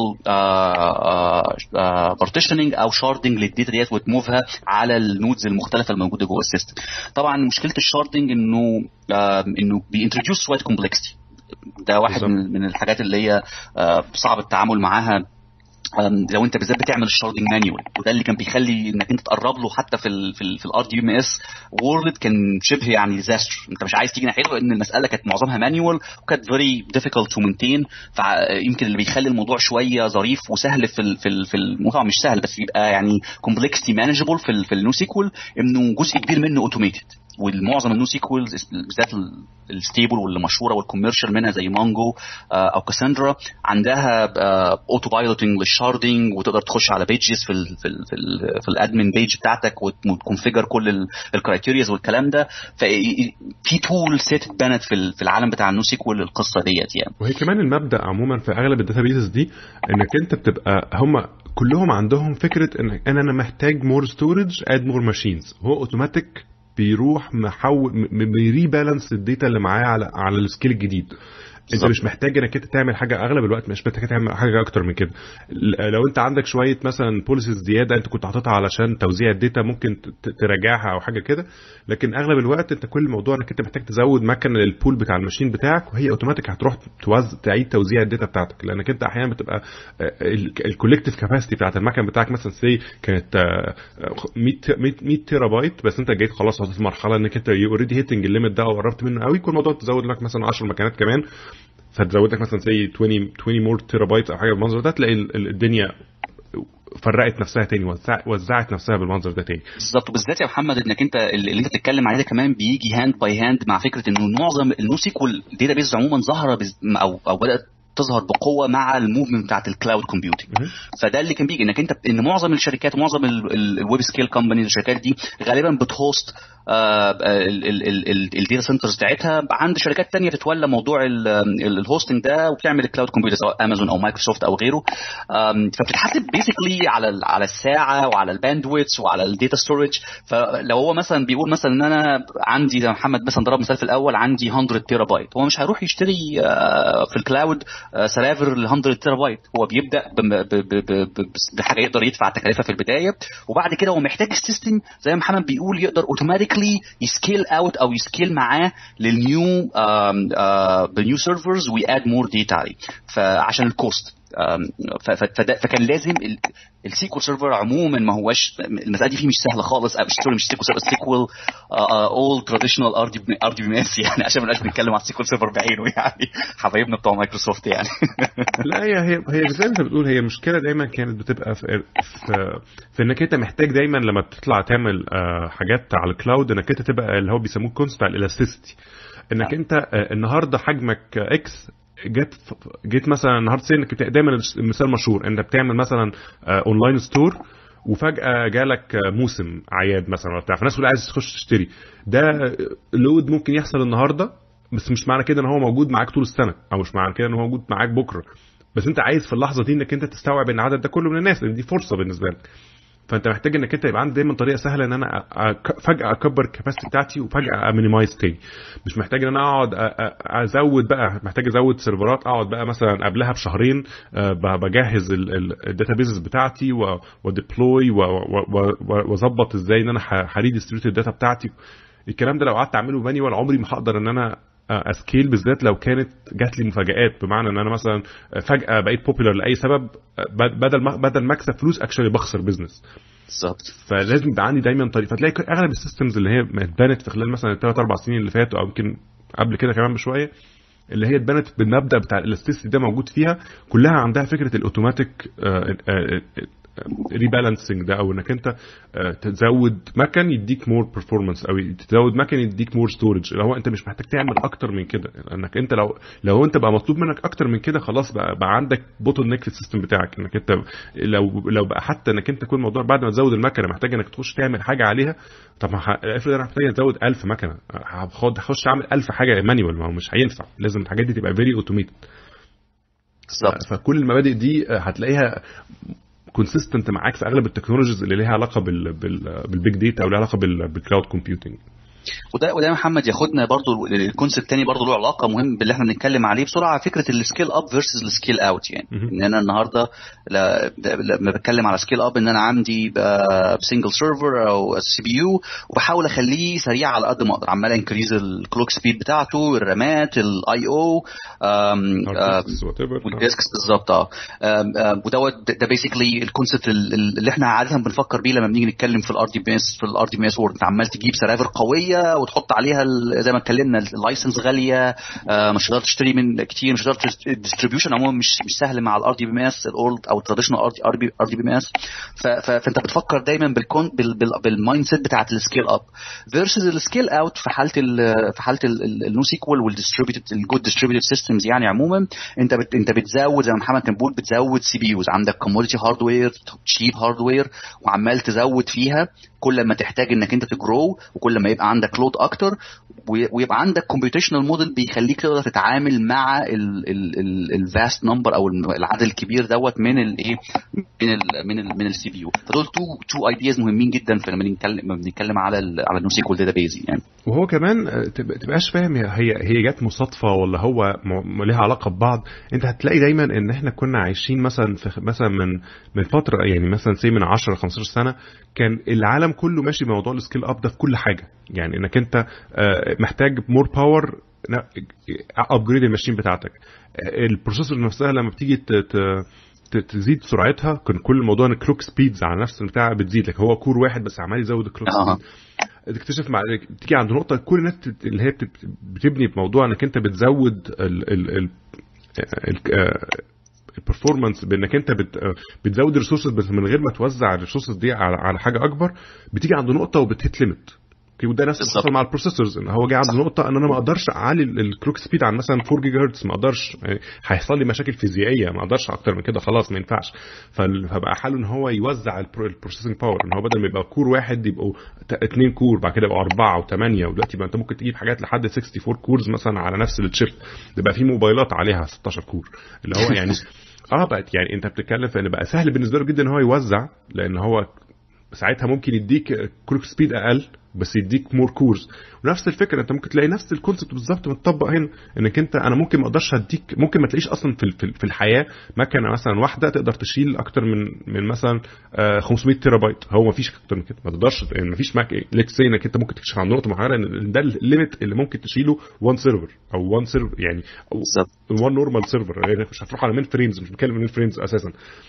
بارتيشننج او شاردنج للداتا ديت وتموفها على النودز المختلفه الموجوده جوه السيستم طبعا مشكله الشاردنج انه انه بينتروديوس شويه كومبلكسيتي ده واحد من, من الحاجات اللي هي صعب التعامل معاها لو انت بالذات بتعمل الشاردنج مانيوال وده اللي كان بيخلي انك انت تقرب له حتى في ال في ال في الار دي ام اس وورلد كان شبه يعني ديزاستر انت مش عايز تيجي ناحيته لان المساله كانت معظمها مانيوال وكانت فيري ديفيكولت تو مينتين فيمكن اللي بيخلي الموضوع شويه ظريف وسهل في ال في ال في الموضوع مش سهل بس بيبقى يعني كومبلكسيتي مانجبل في ال في النو سيكوال انه جزء كبير منه اوتوميتد والمعظم النو سيكولز بالذات الستيبل واللي مشهوره والكوميرشال منها زي مانجو او كاساندرا عندها اوتو بايلوتنج للشاردنج وتقدر تخش على بيجز في ال في ال في, ال في الادمن بيج بتاعتك وتكونفيجر كل الكرايتيرياز والكلام ده ففي تول سيت اتبنت في في العالم بتاع النو سيكول القصه ديت يعني وهي كمان المبدا عموما في اغلب الداتابيزز دي انك انت بتبقى هم كلهم عندهم فكره ان انا محتاج مور ستورج اد مور ماشينز هو اوتوماتيك بيروح محول بيريبالانس الداتا اللي معاه على على السكيل الجديد انت مش محتاج انك انت تعمل حاجه اغلب الوقت مش محتاج تعمل حاجه اكتر من كده لو انت عندك شويه مثلا بوليسيز زياده انت كنت حاططها علشان توزيع الداتا ممكن تراجعها او حاجه كده لكن اغلب الوقت انت كل الموضوع انك انت محتاج تزود مكنه للبول بتاع الماشين بتاعك وهي اوتوماتيك هتروح توز تعيد توزيع الداتا بتاعتك لانك انت احيانا بتبقى الكولكتيف كاباسيتي بتاعت المكن بتاعك مثلا سي كانت 100 100 تيرا بايت بس انت جيت خلاص وصلت مرحله انك انت اوريدي هيتنج الليميت ده وقربت منه قوي كل الموضوع تزود لك مثلا 10 مكانات كمان فتزود لك مثلا زي 20 20 مور تيرا بايت او حاجه بالمنظر ده تلاقي الدنيا فرقت نفسها تاني وزعت نفسها بالمنظر ده تاني بالظبط وبالذات يا محمد انك انت اللي انت بتتكلم عليه ده كمان بيجي هاند باي هاند مع فكره انه معظم النو سيكوال داتا بيز عموما ظاهره او او بدات تظهر بقوه مع الموفمنت بتاعت الكلاود كومبيوتنج فده اللي كان بيجي انك انت ان معظم الشركات ومعظم الويب سكيل كومبانيز الشركات دي غالبا بتهوست الداتا سنترز بتاعتها عند شركات تانية تتولى موضوع الهوستنج ده وبتعمل الكلاود كومبيوتر سواء امازون او مايكروسوفت او غيره فبتتحاسب بيسكلي على على الساعه وعلى الباندويتس وعلى الداتا ستورج فلو هو مثلا بيقول مثلا ان انا عندي زي محمد مثلا ضرب مثال في الاول عندي 100 تيرا بايت هو مش هيروح يشتري في الكلاود سيرفر ل 100 تيرا بايت هو بيبدا بحاجه يقدر يدفع تكلفه في البدايه وبعد كده هو محتاج السيستم زي ما محمد بيقول يقدر اوتوماتيكلي يسكيل اوت او يسكيل معاه للنيو بالنيو سيرفرز وياد مور داتا عليه فعشان الكوست فكان لازم السيكول سيرفر عموما ما هوش المساله دي فيه مش سهله خالص سوري مش سيكول سيرفر سيكول اول تراديشنال ار دي ار دي بي اس يعني عشان ما نبقاش بنتكلم على السيكول سيرفر بعينه يعني حبايبنا بتوع مايكروسوفت يعني لا هي هي هي زي ما انت بتقول هي المشكله دايما كانت بتبقى في في, في انك انت محتاج دايما لما بتطلع تعمل حاجات على الكلاود انك انت تبقى اللي هو بيسموه كونسبت على الالاستيسيتي انك انت النهارده حجمك اكس جيت جيت مثلا النهارده انك دايما المثال مشهور انت بتعمل مثلا اونلاين ستور وفجاه جالك موسم عياد مثلا ولا بتاع فالناس كلها عايز تخش تشتري ده لود ممكن يحصل النهارده بس مش معنى كده ان هو موجود معاك طول السنه او مش معنى كده ان هو موجود معاك بكره بس انت عايز في اللحظه دي انك انت تستوعب ان العدد ده كله من الناس لان دي فرصه بالنسبه لك فانت محتاج انك انت يبقى عندك دايما طريقه سهله ان انا فجاه اكبر الكباسيتي بتاعتي وفجاه امينيمايز تاني مش محتاج ان انا اقعد ازود بقى محتاج ازود سيرفرات اقعد بقى مثلا قبلها بشهرين بجهز الداتابيز بتاعتي وديبلوي واظبط ازاي ان انا هريدستريبيوت الداتا بتاعتي الكلام ده لو قعدت اعمله مانيوال عمري ما هقدر ان انا اسكيل بالذات لو كانت جات لي مفاجات بمعنى ان انا مثلا فجاه بقيت بوبيلر لاي سبب بدل ما بدل ما اكسب فلوس اكشلي بخسر بزنس بالظبط فلازم يبقى عندي دايما طريقه فتلاقي اغلب السيستمز اللي هي اتبنت في خلال مثلا الثلاث اربع سنين اللي فاتوا او يمكن قبل كده كمان بشويه اللي هي اتبنت بالمبدا بتاع الالاستيسيتي ده موجود فيها كلها عندها فكره الاوتوماتيك ريبالانسنج ده او انك انت تزود مكن يديك مور برفورمانس او تزود مكن يديك مور ستورج اللي هو انت مش محتاج تعمل اكتر من كده لانك انت لو لو انت بقى مطلوب منك اكتر من كده خلاص بقى, بقى عندك بوتل نيك في السيستم بتاعك انك انت لو لو بقى حتى انك انت كل الموضوع بعد ما تزود المكنه محتاج انك تخش تعمل حاجه عليها طب افرض انا محتاج ازود 1000 مكنه هخش اعمل 1000 حاجه مانيوال ما هو مش هينفع لازم الحاجات دي تبقى فيري اوتوميتد بالظبط فكل المبادئ دي هتلاقيها كونسيستنت معاك في اغلب التكنولوجيز اللي ليها علاقه بال بالبيج داتا او ليها علاقه بالكلاود كومبيوتنج وده وده محمد ياخدنا برضو الكونسيبت تاني برضو له علاقه مهم باللي احنا بنتكلم عليه بسرعه فكره السكيل اب فيرسز السكيل اوت يعني ان انا النهارده لما بتكلم على سكيل اب ان انا عندي سنجل سيرفر او سي بي يو وبحاول اخليه سريع على قد ما اقدر عمال انكريز الكلوك سبيد بتاعته الرامات الاي او والديسكس بالظبط اه ودوت ده بيسكلي الكونسيبت اللي احنا عاده بنفكر بيه لما بنيجي نتكلم في الار دي بي اس في الار دي بي اس وورد عمال تجيب سيرفر قويه غاليه وتحط عليها زي ما اتكلمنا اللايسنس غاليه مش هتقدر تشتري من كتير مش هتقدر الديستريبيوشن عموما مش مش سهل مع الار دي بي ام اس الاولد او التراديشنال ار دي بي ام اس فانت بتفكر دايما بالكون بالمايند سيت بتاعت السكيل اب فيرسز السكيل اوت في حاله في حاله النو سيكوال والديستريبيوتد الجود ديستريبيوتد سيستمز يعني عموما انت بت انت بتزود زي ما محمد كان بيقول بتزود سي بي يوز عندك كوموديتي هاردوير تشيب هاردوير وعمال تزود فيها كل ما تحتاج انك انت تجرو وكل ما يبقى عندك لود اكتر ويبقى عندك كومبيوتيشنال موديل بيخليك تقدر تتعامل مع الفاست نمبر او العدد الكبير دوت من الايه من ال من ال من السي بي يو فدول تو تو ايدياز مهمين جدا في لما بنتكلم بنتكلم على ال على النو سيكوال داتابيز يعني وهو كمان تبقاش فاهم هي هي جت مصادفه ولا هو ليها علاقه ببعض انت هتلاقي دايما ان احنا كنا عايشين مثلا في مثلا من من فتره يعني مثلا سي من 10 15 سنه كان العالم كله ماشي بموضوع السكيل اب ده في كل حاجه يعني انك انت محتاج مور باور ابجريد الماشين بتاعتك البروسيسور نفسها لما بتيجي تزيد سرعتها كان كل الموضوع ان الكلوك سبيدز على نفس البتاع بتزيد لك هو كور واحد بس عمال يزود الكلوك سبيد تكتشف مع تيجي عند نقطه كل الناس اللي هي بتبني بموضوع انك انت بتزود ال ال ال البرفورمانس بانك انت بت بتزود الريسورسز بس من غير ما توزع الريسورسز دي على, على حاجه اكبر بتيجي عند نقطه وبتهت ليميت اوكي وده نفس اللي حصل مع البروسيسورز ان هو جه عند نقطه ان انا ما اقدرش اعلي الكلوك سبيد عن مثلا 4 جيجا هرتز ما اقدرش هيحصل لي مشاكل فيزيائيه ما اقدرش اكتر من كده خلاص ما ينفعش فبقى حاله ان هو يوزع البروسيسنج باور ان هو بدل ما يبقى كور واحد يبقوا اثنين كور بعد كده يبقوا اربعه وثمانيه ودلوقتي بقى انت ممكن تجيب حاجات لحد 64 كورز مثلا على نفس الشيب يبقى في موبايلات عليها 16 كور اللي هو يعني اه بقت يعني انت بتتكلم في ان بقى سهل بالنسبه له جدا ان هو يوزع لان هو ساعتها ممكن يديك كلوك سبيد اقل بس يديك مور كورز ونفس الفكره انت ممكن تلاقي نفس الكونسبت بالظبط متطبق هنا انك انت انا ممكن ما اقدرش اديك ممكن ما تلاقيش اصلا في في الحياه مكنه مثلا واحده تقدر تشيل اكتر من من مثلا 500 تيرا بايت هو ما فيش اكتر من كده ما تقدرش يعني ما فيش ليك سي انك انت ممكن تكشف عن نقطه معينه ان ده الليميت اللي ممكن تشيله 1 سيرفر او 1 سيرفر يعني 1 نورمال سيرفر يعني مش هتروح على مين فريمز مش بتكلم مين فريمز اساسا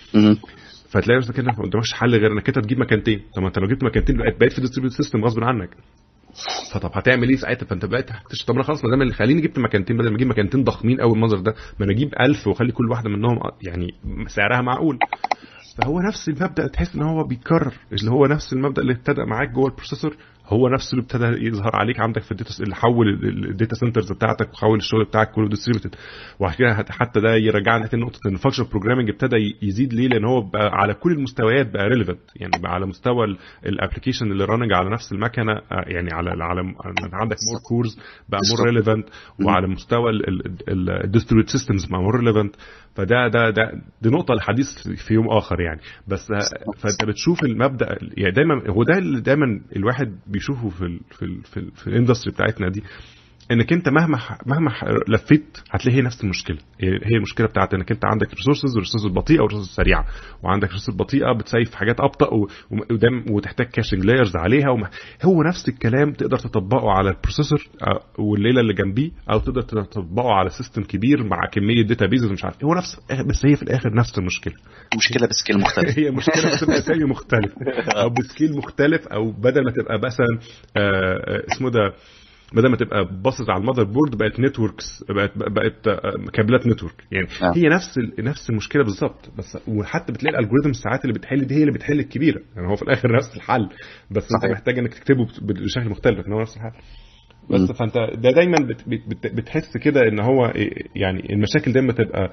فتلاقي نفسك كده ما قدامكش حل غير انك انت تجيب مكانتين طب ما انت لو جبت مكانتين بقيت بقيت في ديستريبيوت سيستم غصب عنك فطب هتعمل ايه ساعتها فانت بقيت تكتشف طب انا خلاص ما دام خليني جبت مكانتين بدل ما اجيب مكانتين ضخمين قوي المنظر ده ما انا اجيب 1000 واخلي كل واحده منهم يعني سعرها معقول فهو نفس المبدا تحس ان هو بيتكرر اللي هو نفس المبدا اللي ابتدى معاك جوه البروسيسور هو نفسه اللي ابتدى يظهر عليك عندك في الداتا اللي حول الداتا سنترز بتاعتك وحول الشغل بتاعك كله ديستريبيوتد وبعد كده حتى ده يرجعنا تاني نقطه ان الفانكشن بروجرامنج ابتدى يزيد ليه لان هو بقى على كل المستويات بقى ريليفنت يعني بقى على مستوى الابلكيشن اللي راننج على نفس المكنه يعني على على عندك مور كورز بقى مور ريليفنت وعلى مستوى الديستريبيوت سيستمز بقى مور ريليفنت فده ده ده دي نقطه للحديث في يوم اخر يعني بس فانت بتشوف المبدا يعني دايما هو ده اللي دايما الواحد بيشوفه في ال في ال في, ال في الاندستري بتاعتنا دي انك انت مهما مهما لفيت هتلاقي هي نفس المشكله هي المشكله بتاعت انك انت عندك ريسورسز وريسورسز بطيئه وريسورسز سريعه وعندك ريسورسز بطيئه بتسيف حاجات ابطا وتحتاج كاشنج لايرز عليها وما هو نفس الكلام تقدر تطبقه على البروسيسور والليله اللي جنبيه او تقدر تطبقه على سيستم كبير مع كميه داتا بيزز مش عارف هو نفس بس هي في الاخر نفس المشكله مشكله بسكيل مختلف هي مشكله بس باسامي مختلف او بسكيل مختلف او بدل ما تبقى مثلا اسمه ده بدل ما تبقى باصص على المذر بورد بقت نتوركس بقت بقت كابلات نتورك يعني آه. هي نفس نفس المشكله بالظبط بس وحتى بتلاقي الالجوريزم ساعات اللي بتحل دي هي اللي بتحل الكبيره يعني هو في الاخر نفس الحل بس صحيح. انت محتاج انك تكتبه بشكل مختلف لكن هو نفس الحل بس م. فانت ده دايما بت بت بتحس كده ان هو يعني المشاكل دايما تبقى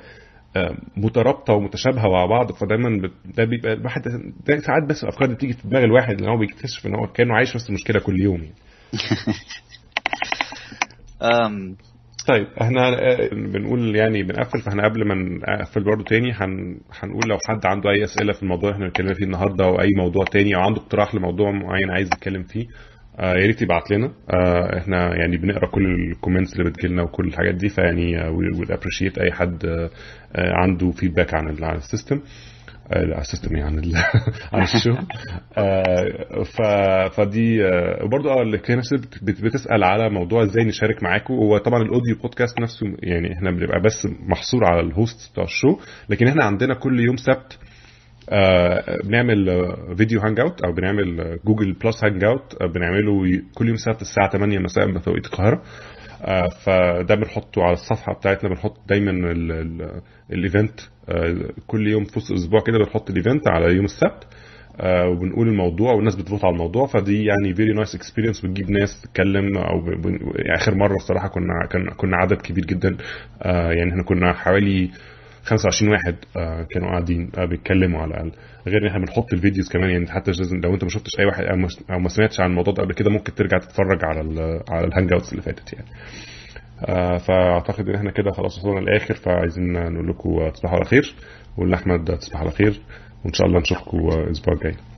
مترابطه ومتشابهه مع بعض فدايما ده بيبقى الواحد ساعات بس الافكار دي بتيجي في دماغ الواحد ان هو بيكتشف ان هو كانه عايش نفس المشكله كل يوم يعني أم طيب احنا بنقول يعني بنقفل فاحنا قبل ما نقفل برضه تاني هن... هنقول لو حد عنده اي اسئله في الموضوع احنا بنتكلم فيه النهارده او اي موضوع تاني او عنده اقتراح لموضوع معين عايز يتكلم فيه آه يا ريت يبعت لنا آه احنا يعني بنقرا كل الكومنتس اللي بتجيلنا وكل الحاجات دي فيعني وي ابريشيت اي حد آه عنده فيدباك عن عن السيستم على السيستم يعني عن الشغل ف فدي برضه اه اللي كان بتسال على موضوع ازاي نشارك معاكم هو طبعا الاوديو بودكاست نفسه يعني احنا بنبقى بس محصور على الهوست بتاع الشو لكن احنا عندنا كل يوم سبت آه، بنعمل آه، فيديو هانج اوت او بنعمل آه، جوجل بلس هانج اوت بنعمله ي- كل يوم سبت الساعه 8 مساء بتوقيت القاهره آه، فده بنحطه على الصفحه بتاعتنا بنحط دايما ال- ال- الايفنت آه، كل يوم في وسط الاسبوع كده بنحط الايفنت على يوم السبت آه، وبنقول الموضوع والناس بتفوت على الموضوع فدي يعني فيري نايس اكسبيرينس بتجيب ناس تتكلم او ب... ب... يعني اخر مره الصراحه كنا كان كنا عدد كبير جدا آه، يعني احنا كنا حوالي 25 واحد آه، كانوا قاعدين آه، بيتكلموا على الاقل غير ان احنا بنحط الفيديوز كمان يعني حتى مش لازم لو انت ما شفتش اي واحد او ما- او ما سمعتش عن الموضوع ده قبل كده ممكن ترجع تتفرج على ال على الهانج اوتس اللي فاتت يعني آه، فاعتقد ان احنا كده خلاص وصلنا للاخر فعايزين نقول لكم تصبحوا على خير ونقول لاحمد تصبح على خير وان شاء الله نشوفكم الاسبوع الجاي